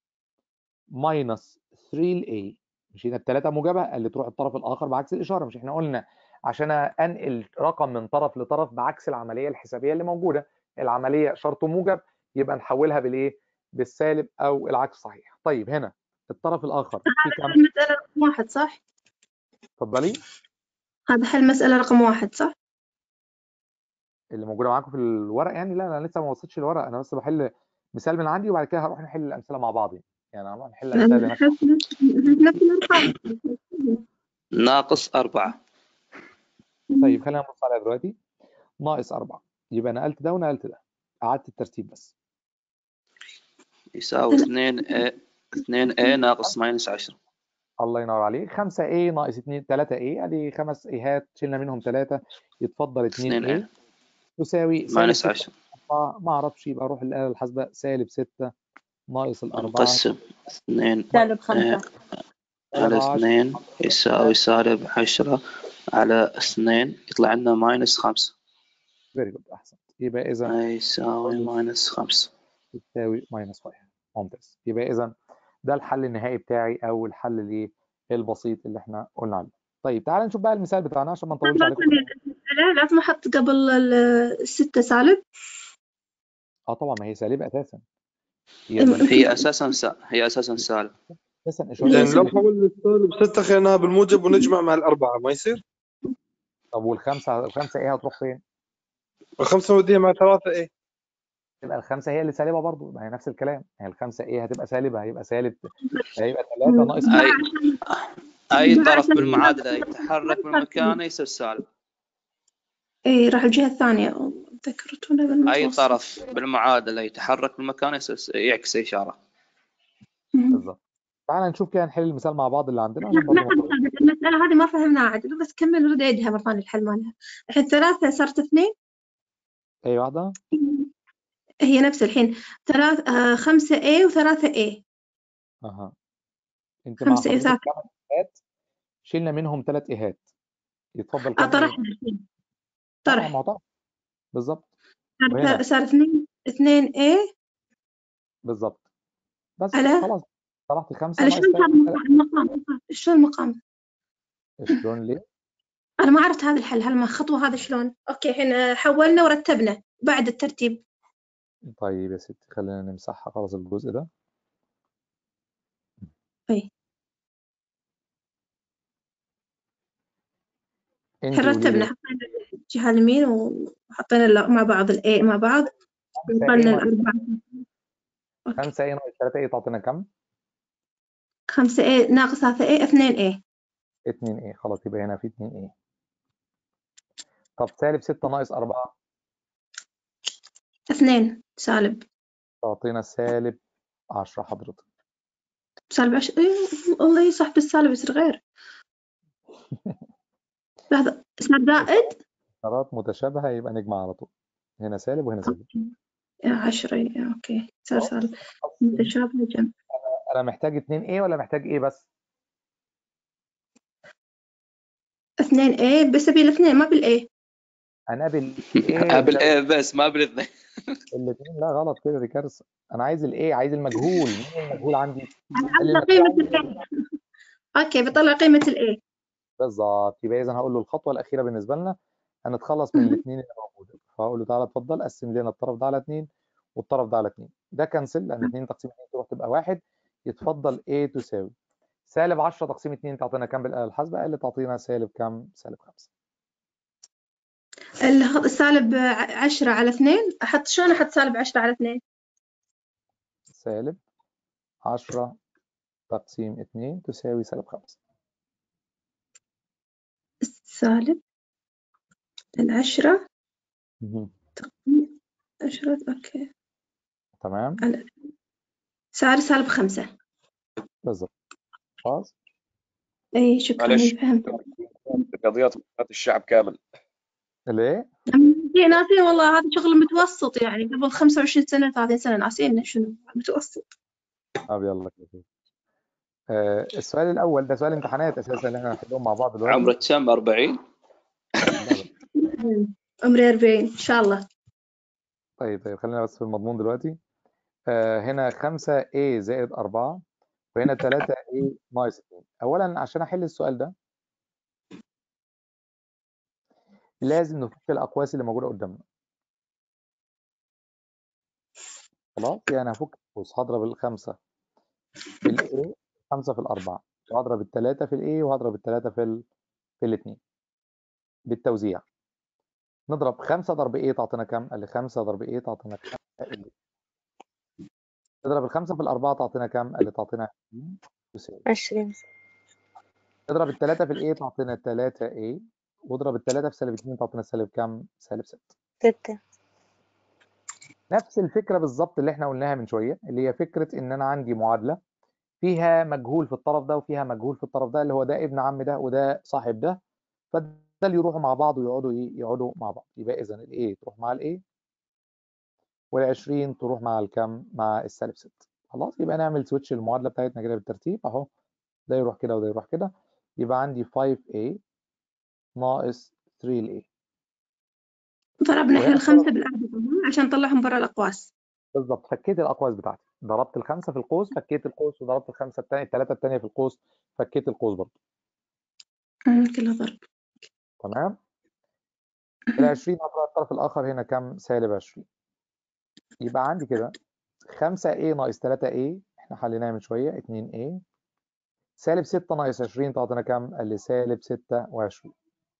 minus 3a مش هنا الثلاثة موجبة قال لي تروح الطرف الآخر بعكس الإشارة مش احنا قلنا عشان أنقل رقم من طرف لطرف بعكس العملية الحسابية اللي موجودة العملية شرط موجب يبقى نحولها بالإيه بالسالب أو العكس صحيح طيب هنا الطرف الآخر في كام حل مسألة رقم واحد صح؟ اتفضلي هذا حل مسألة رقم واحد صح؟ اللي موجودة معاكم في الورق يعني لا أنا لسه ما وصلتش الورق أنا بس بحل مثال من عندي وبعد كده هروح نحل الأمثلة مع بعض يعني يعني هنروح نحل الأمثلة اللي هناك أحس نفس نفس الأرقام ناقص أربعة طيب خلينا نبص عليها دلوقتي ناقص أربعة يبقى نقلت ده ونقلت ده قعدت الترتيب بس يساوي اثنين A اثنين A ناقص ماينس عشرة الله ينور عليك 5 a ناقص 2 3 a ادي خمس ايهات شلنا منهم ثلاثة يتفضل 2 اثنين a A تساوي سالب ماينس 6 عشرة ما اعرفش يبقى اروح الآلة الحاسبة سالب 6 ناقص الأربعة نقسم اثنين سالب A خمسة على سالب 10 اثنين يساوي سالب عشرة على اثنين يطلع لنا ماينس خمسة فيري جود احسنت يبقى اذا يساوي ماينس خمسة تساوي ماينس 5 ممتاز يبقى اذا ده الحل النهائي بتاعي او الحل الايه البسيط اللي احنا قلنا عليه طيب تعال نشوف بقى المثال بتاعنا عشان ما نطولش عليكم المسألة لازم أحط قبل ال- الستة سالب اه طبعا ما هي سالبه اساسا هي أم- من هي أساسا سا... هي أساسا سالب اساسا هي اشاره لأن لو سالب حولنا السالب ستة خليناها بالموجب ونجمع مع الأربعة ما يصير؟ طب والخمسه الخمسه ايه هتروح فين؟ الخمسة نوديها مع ثلاثة إيه؟ تبقى الخمسه هي اللي سالبه برضو ما هي نفس الكلام هي الخمسه ايه هتبقى سالبه هيبقى سالب هيبقى 3 ناقص أي أي بقى طرف عشان بالمعادلة يتحرك من مكانه يصير سالب إيه راح الجهة الثانية ذكرت ولا أي بالمتوسط طرف بالمعادلة يتحرك من مكانه يصير يعكس إشارة مم. بالظبط تعال نشوف كده نحل المثال مع بعض اللي عندنا لا عشان برضو لا ما نطولش المسألة هذه ما فهمناها عدل بس كمل ورد عيدها مرة ثانية الحل مالها الحين ثلاثة صارت اثنين اي واحده هي نفس الحين ثلاث آه خمسة A وثلاثة A اها انت مع خمسة A حضرتك وثلاثة خمس ايهات شلنا منهم ثلاث ايهات يتفضل آه كام ايه طرحنا الحين طبعا طرح ما هو طبعا بالظبط صار وهنا صار اثنين اثنين A بالظبط بس كده على خلاص طرحت خمسة على ناقص شلون صار ثلاثة المقام المقام شلون المقام شلون ليه؟ أنا ما عرفت هذا الحل هل الخطوة هذا شلون أوكي الحين آه، حولنا ورتبنا بعد الترتيب طيب يا ستي خلينا نمسحها خلاص الجزء ده أي انت الحين قولي رتبنا لي حطينا الجهة اليمين وحطينا ال- مع بعض الA مع بعض خمسة وقلنا ايه ناقص الأربعة أوكي خمسة ايه ناقص ثلاثة ايه تعطينا كام؟ خمسة A ناقص ثلاثة A اثنين A اتنين ايه خلاص يبقى هنا في اتنين ايه طب سالب ستة ناقص أربعة اثنين سالب تعطينا سالب عشرة حضرتك سالب عشرة إيه والله صح بالسالب يصير غير لحظة صار زائد إشارات متشابهة يبقى نجمع على طول هنا سالب وهنا سالب يا عشرة إيه، أوكي صار خلاص سالب متشابه جنب أنا محتاج اتنين ايه ولا محتاج ايه بس؟ اثنين A بس أبي الاثنين ما بالA أنا بالايه قبل ايه بس ما بالاثنين الاثنين لا غلط كده دي كارثة أنا عايز الايه عايز المجهول مين المجهول عندي؟ أنا قال لي أطلع المجهول قيمة عندي الA أوكي بطلع قيمة الA بالظبط يبقى إذا هقول له الخطوة الأخيرة بالنسبة لنا هنتخلص من الاثنين اللي موجودة فهقول له تعالى اتفضل قسم لنا الطرف ده على اثنين والطرف ده على اثنين ده كنسل لأن اثنين تقسيم اثنين تروح تبقى واحد يتفضل A تساوي سالب 10 تقسيم 2 تعطينا كام بالآلة الحاسبة؟ قال لي تعطينا سالب كام؟ سالب 5 ال- السالب ع- عشرة على اثنين أحط شلون أحط سالب عشرة على اثنين سالب 10 تقسيم 2 تساوي سالب 5 سالب العشرة مهم. عشرة أوكي تمام على صار سالب خمسة بالظبط خلاص أي شكرا معلش إي فهمت رياضيات الشعب كامل ليه؟ في ناسين والله هذا شغل متوسط يعني قبل 25 سنة 30 سنة ناسين شنو متوسط طب يلا كده آه السؤال الأول ده سؤال امتحانات أساسا اللي احنا هنحلهم مع بعض دلوقتي عمرك كم 40 لا لا عمري 40 إن شاء الله طيب طيب خلينا بس في المضمون دلوقتي آه هنا 5 A زائد 4 وهنا 3 A ناقص 2 أولا عشان أحل السؤال ده لازم نفك الأقواس اللي موجودة قدامنا خلاص يعني هفك القوس هضرب الخمسة في ال A خمسة في الأربعة وهضرب التلاتة في ال A وهضرب التلاتة في ال في الاتنين بالتوزيع نضرب خمسة ضرب A تعطينا كام؟ قال لي خمسة ضرب A تعطينا خمسة A نضرب الخمسة في الأربعة تعطينا كام؟ قال لي تعطينا 20 تساوي عشرين اضرب التلاتة في ال A تعطينا 3 A واضرب التلاتة في سالب 2 تعطينا سالب كام؟ سالب 6 ستة نفس الفكرة بالظبط اللي احنا قلناها من شوية اللي هي فكرة إن أنا عندي معادلة فيها مجهول في الطرف ده وفيها مجهول في الطرف ده اللي هو ده ابن عم ده وده صاحب ده فده اللي يروحوا مع بعض ويقعدوا ايه يقعدوا مع بعض يبقى اذا الايه تروح مع الايه وال20 تروح مع الكام مع السالب 6 خلاص يبقى نعمل سويتش المعادله بتاعتنا كده بالترتيب اهو ده يروح كده وده يروح كده يبقى عندي 5a ناقص 3a ضربنا احنا وهنا الخمسة بالأربعة عشان نطلعهم برا الأقواس بالظبط فكيت الاقواس بتاعتي ضربت الخمسه في القوس فكيت القوس وضربت الخمسه الثانيه الثلاثه الثانيه في القوس فكيت القوس برضه أمم، كلها ضرب تمام ال 20 هضرب الطرف الاخر هنا كام سالب 20 يبقى عندي كده 5a ناقص 3a احنا حليناها من شويه 2a سالب 6 ناقص 20 تعطينا كام؟ قال لي سالب 26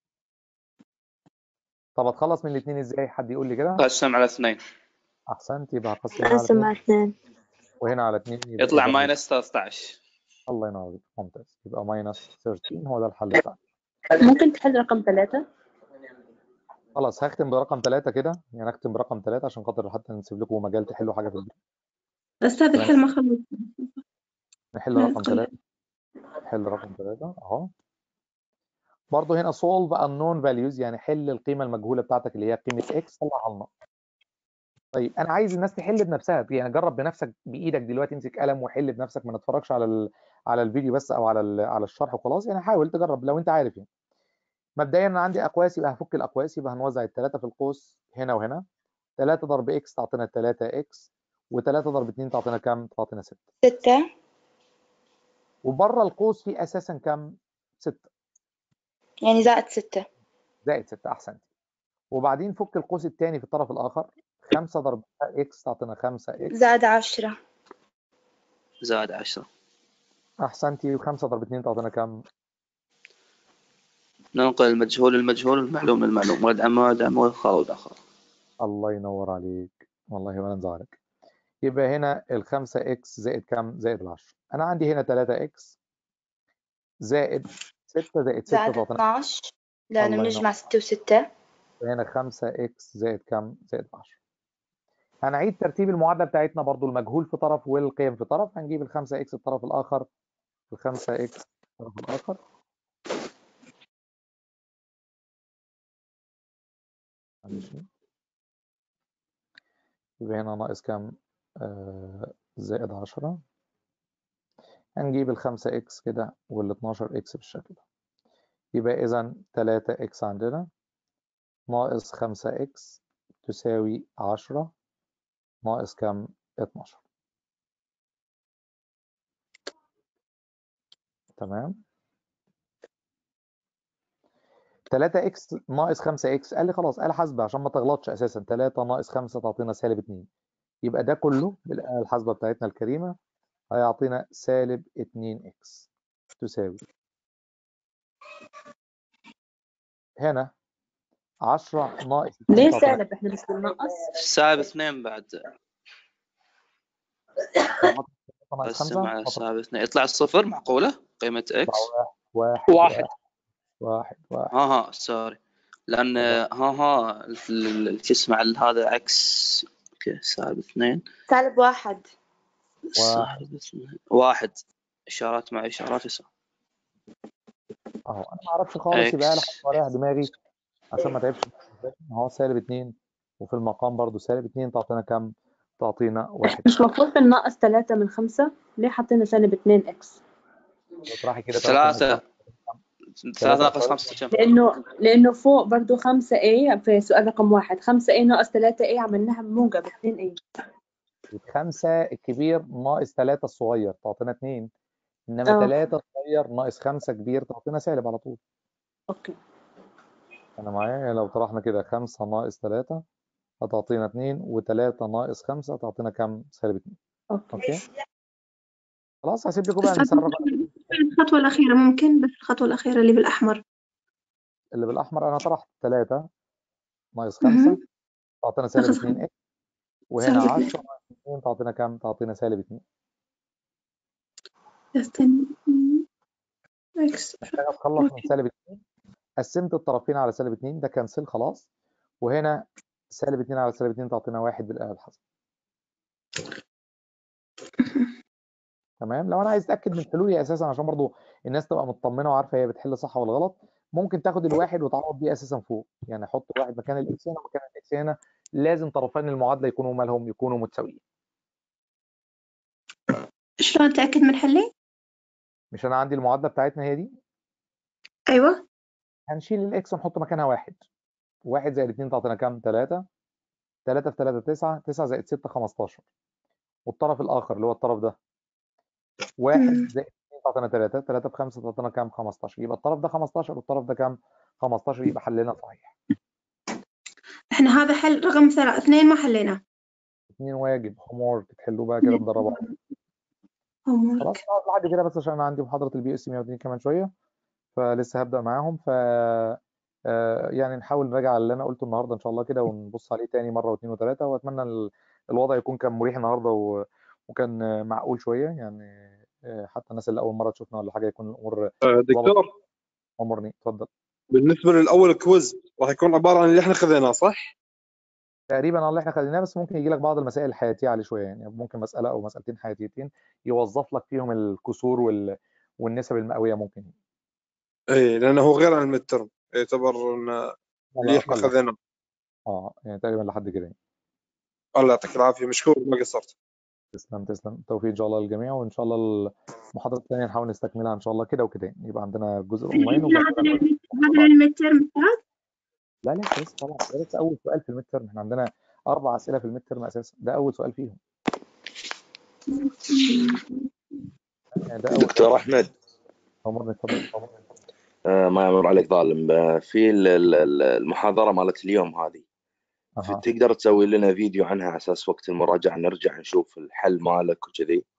طب اتخلص من الاثنين ازاي؟ حد يقول لي كده؟ قسم على اثنين احسنت يبقى هقسم هنا على قسم 2 على اثنين وهنا على 2 يبقى يطلع إذا ماينس 13 الله ينور عليك ممتاز يبقى ماينس 13 هو ده الحل بتاعنا ممكن تحل رقم ثلاثة خلاص هختم برقم 3 كده يعني اختم برقم 3 عشان خاطر حتى نسيب لكم مجال تحلوا حاجه في البيت أستاذ تمام الحل ما خلص نحل لا رقم تقول 3 نحل رقم 3 اهو برضه هنا solve unknown values يعني حل القيمه المجهوله بتاعتك اللي هي قيمه x طلعها لنا طيب انا عايز الناس تحل بنفسها يعني جرب بنفسك بايدك دلوقتي امسك قلم وحل بنفسك ما نتفرجش على ال... على الفيديو بس او على ال... على الشرح وخلاص يعني حاول تجرب لو انت عارف يعني مبدئيا انا عندي اقواس يبقى هفك الاقواس يبقى هنوزع الثلاثه في القوس هنا وهنا 3 ضرب اكس تعطينا 3 اكس و3 ضرب 2 تعطينا كام؟ تعطينا 6 ستة وبره القوس في اساسا كام؟ 6 يعني زائد ستة زائد 6 احسنت وبعدين فك القوس الثاني في الطرف الاخر 5 ضرب اكس تعطينا 5 اكس زائد عشرة زائد 10 احسنتي و5 ضرب 2 تعطينا كام؟ ننقل المجهول المجهول المعلوم المعلوم ولد عم ولد عم وخال اخر الله ينور عليك والله ولا نزعلك يبقى هنا ال 5 اكس زائد كام؟ زائد ال 10 انا عندي هنا 3 اكس زائد 6 زائد 6 زائد تعطينا 12 لأنه الله بنجمع ينور ستة وستة هنا 5 اكس زائد كام؟ زائد 10 هنعيد ترتيب المعادله بتاعتنا برضو المجهول في طرف والقيم في طرف هنجيب ال 5 اكس الطرف الاخر ال 5 اكس الطرف الاخر ماشي يبقى هنا ناقص كام؟ آه زائد 10 هنجيب ال 5 اكس كده وال 12 اكس بالشكل ده يبقى اذا 3 اكس عندنا ناقص 5 اكس تساوي 10 ناقص كام؟ 12 تمام 3 اكس ناقص 5 اكس قال لي خلاص آلة حاسبة عشان ما تغلطش اساسا 3 ناقص 5 تعطينا سالب 2 يبقى ده كله بالآلة الحاسبة بتاعتنا الكريمة هيعطينا سالب 2 اكس تساوي هنا 10 ناقص 2 ليه تعطينا سالب احنا بس بننقص سالب اثنين بعد ناقص قسم 5 على سالب اثنين يطلع الصفر معقولة قيمة اكس واحد واحد واحد واحد ها ها سوري لأن ها ها ال- ال- ال- شو اسمه على هذا عكس اوكي سالب اثنين سالب واحد سالب اثنين واحد إشارات مع إشارات يساوي اهو انا ما اعرفش خالص يبقى آلة اكس حاسبة ورايح دماغي عشان ما تعبش اهو سالب 2 وفي المقام برضو سالب 2 تعطينا كام؟ تعطينا واحد مش المفروض بننقص ثلاثة من خمسة ليه حطينا سالب اتنين اكس اطرحي كده ثلاثة ثلاثة ثلاثة ناقص خمسة كم؟ لأنه لأنه فوق برضو خمسة A في سؤال رقم واحد خمسة A ناقص ثلاثة A عملناها بموجب اتنين A خمسة الكبير ناقص ثلاثة الصغير تعطينا اتنين انما اه ثلاثة صغير ناقص خمسة كبير تعطينا سالب على طول اوكي انا معايا لو طرحنا كده خمسة ناقص ثلاثة هتعطينا اتنين وثلاثة ناقص خمسة تعطينا كام؟ سالب اتنين اوكي اوكي خلاص هسيب لكم بقى بس نتصرف الخطوة الأخيرة ممكن بس الخطوة الأخيرة اللي بالأحمر اللي بالاحمر انا طرحت ثلاثة ناقص خمسة مهم. تعطينا سالب ناقص اتنين اكس وهنا سالب اتنين. 10 ناقص اتنين تعطينا كام؟ تعطينا سالب اتنين استنى اكس محتاج اتخلص من سالب 2 قسمت الطرفين على سالب 2 ده كنسل خلاص وهنا سالب 2 على سالب 2 تعطينا واحد بالآلة الحاسبة تمام لو انا عايز اتاكد من حلولي اساسا عشان برضو الناس تبقى مطمنه وعارفه هي بتحل صح ولا غلط ممكن تاخد الواحد وتعوض بيه اساسا فوق يعني حط واحد مكان الاكس هنا ومكان الاكس هنا لازم طرفين المعادله يكونوا مالهم يكونوا متساويين شلون أتأكد من حلي؟ مش انا عندي المعادله بتاعتنا هي دي أيوة هنشيل الاكس ونحط مكانها واحد واحد زائد 2 تعطينا كام 3 3 في 3 9 9 زائد 6 15 والطرف الاخر اللي هو الطرف ده واحد مم. زائد 2 تعطينا 3 3 في 5 تعطينا كام 15 يبقى الطرف ده 15 والطرف ده كام 15 يبقى حلنا صحيح احنا هذا حل رقم ثلاثة اثنين ما حليناه اتنين واجب هوم وورك تحلوه بقى كده تدربوا عليه. homework. خلاص أقعد لحد كده بس عشان انا عندي محاضره البي اس 102 كمان شويه فلسه هبدا معاهم ف آه، يعني نحاول نراجع على اللي انا قلته النهارده ان شاء الله كده ونبص عليه تاني مره واثنين وثلاثه واتمنى ال- الوضع يكون كان مريح النهارده و... وكان آه، معقول شويه يعني آه، حتى الناس اللي اول مره تشوفنا ولا حاجه يكون الامور آه، دكتور امرني اتفضل بالنسبه للاول كويز راح يكون عباره عن اللي احنا خذيناه صح؟ تقريبا اه اللي احنا خدناه بس ممكن يجي لك بعض المسائل الحياتيه عليه شويه يعني ممكن مساله او مسالتين حياتيتين يوظف لك فيهم الكسور وال... والنسب المئويه ممكن اي لانه هو غير عن الميد ترم يعتبر ان اللي احنا أقل. خذيناه اه يعني تقريبا لحد كده يعني. الله يعطيك العافيه مشكور ما قصرت تسلم تسلم توفيق ان شاء الله للجميع وان شاء الله المحاضره الثانيه نحاول نستكملها ان شاء الله كده وكده يعني. يبقى عندنا جزء اونلاين هذا وبعد كده العلم- هذا العلم الترم أستاذ لا لا لسه طبعا ده لسه اول سؤال في الميد ترم احنا عندنا اربع اسئله في الميد ترم اساسا ده اول سؤال فيهم يعني ده اول دكتور احمد امرني اتفضل آه، ما يمر عليك ظالم آه، في ال- ال- ال- المحاضره مالت اليوم هذه اها تقدر تسوي لنا فيديو عنها على اساس وقت المراجعه نرجع نشوف الحل مالك وكذي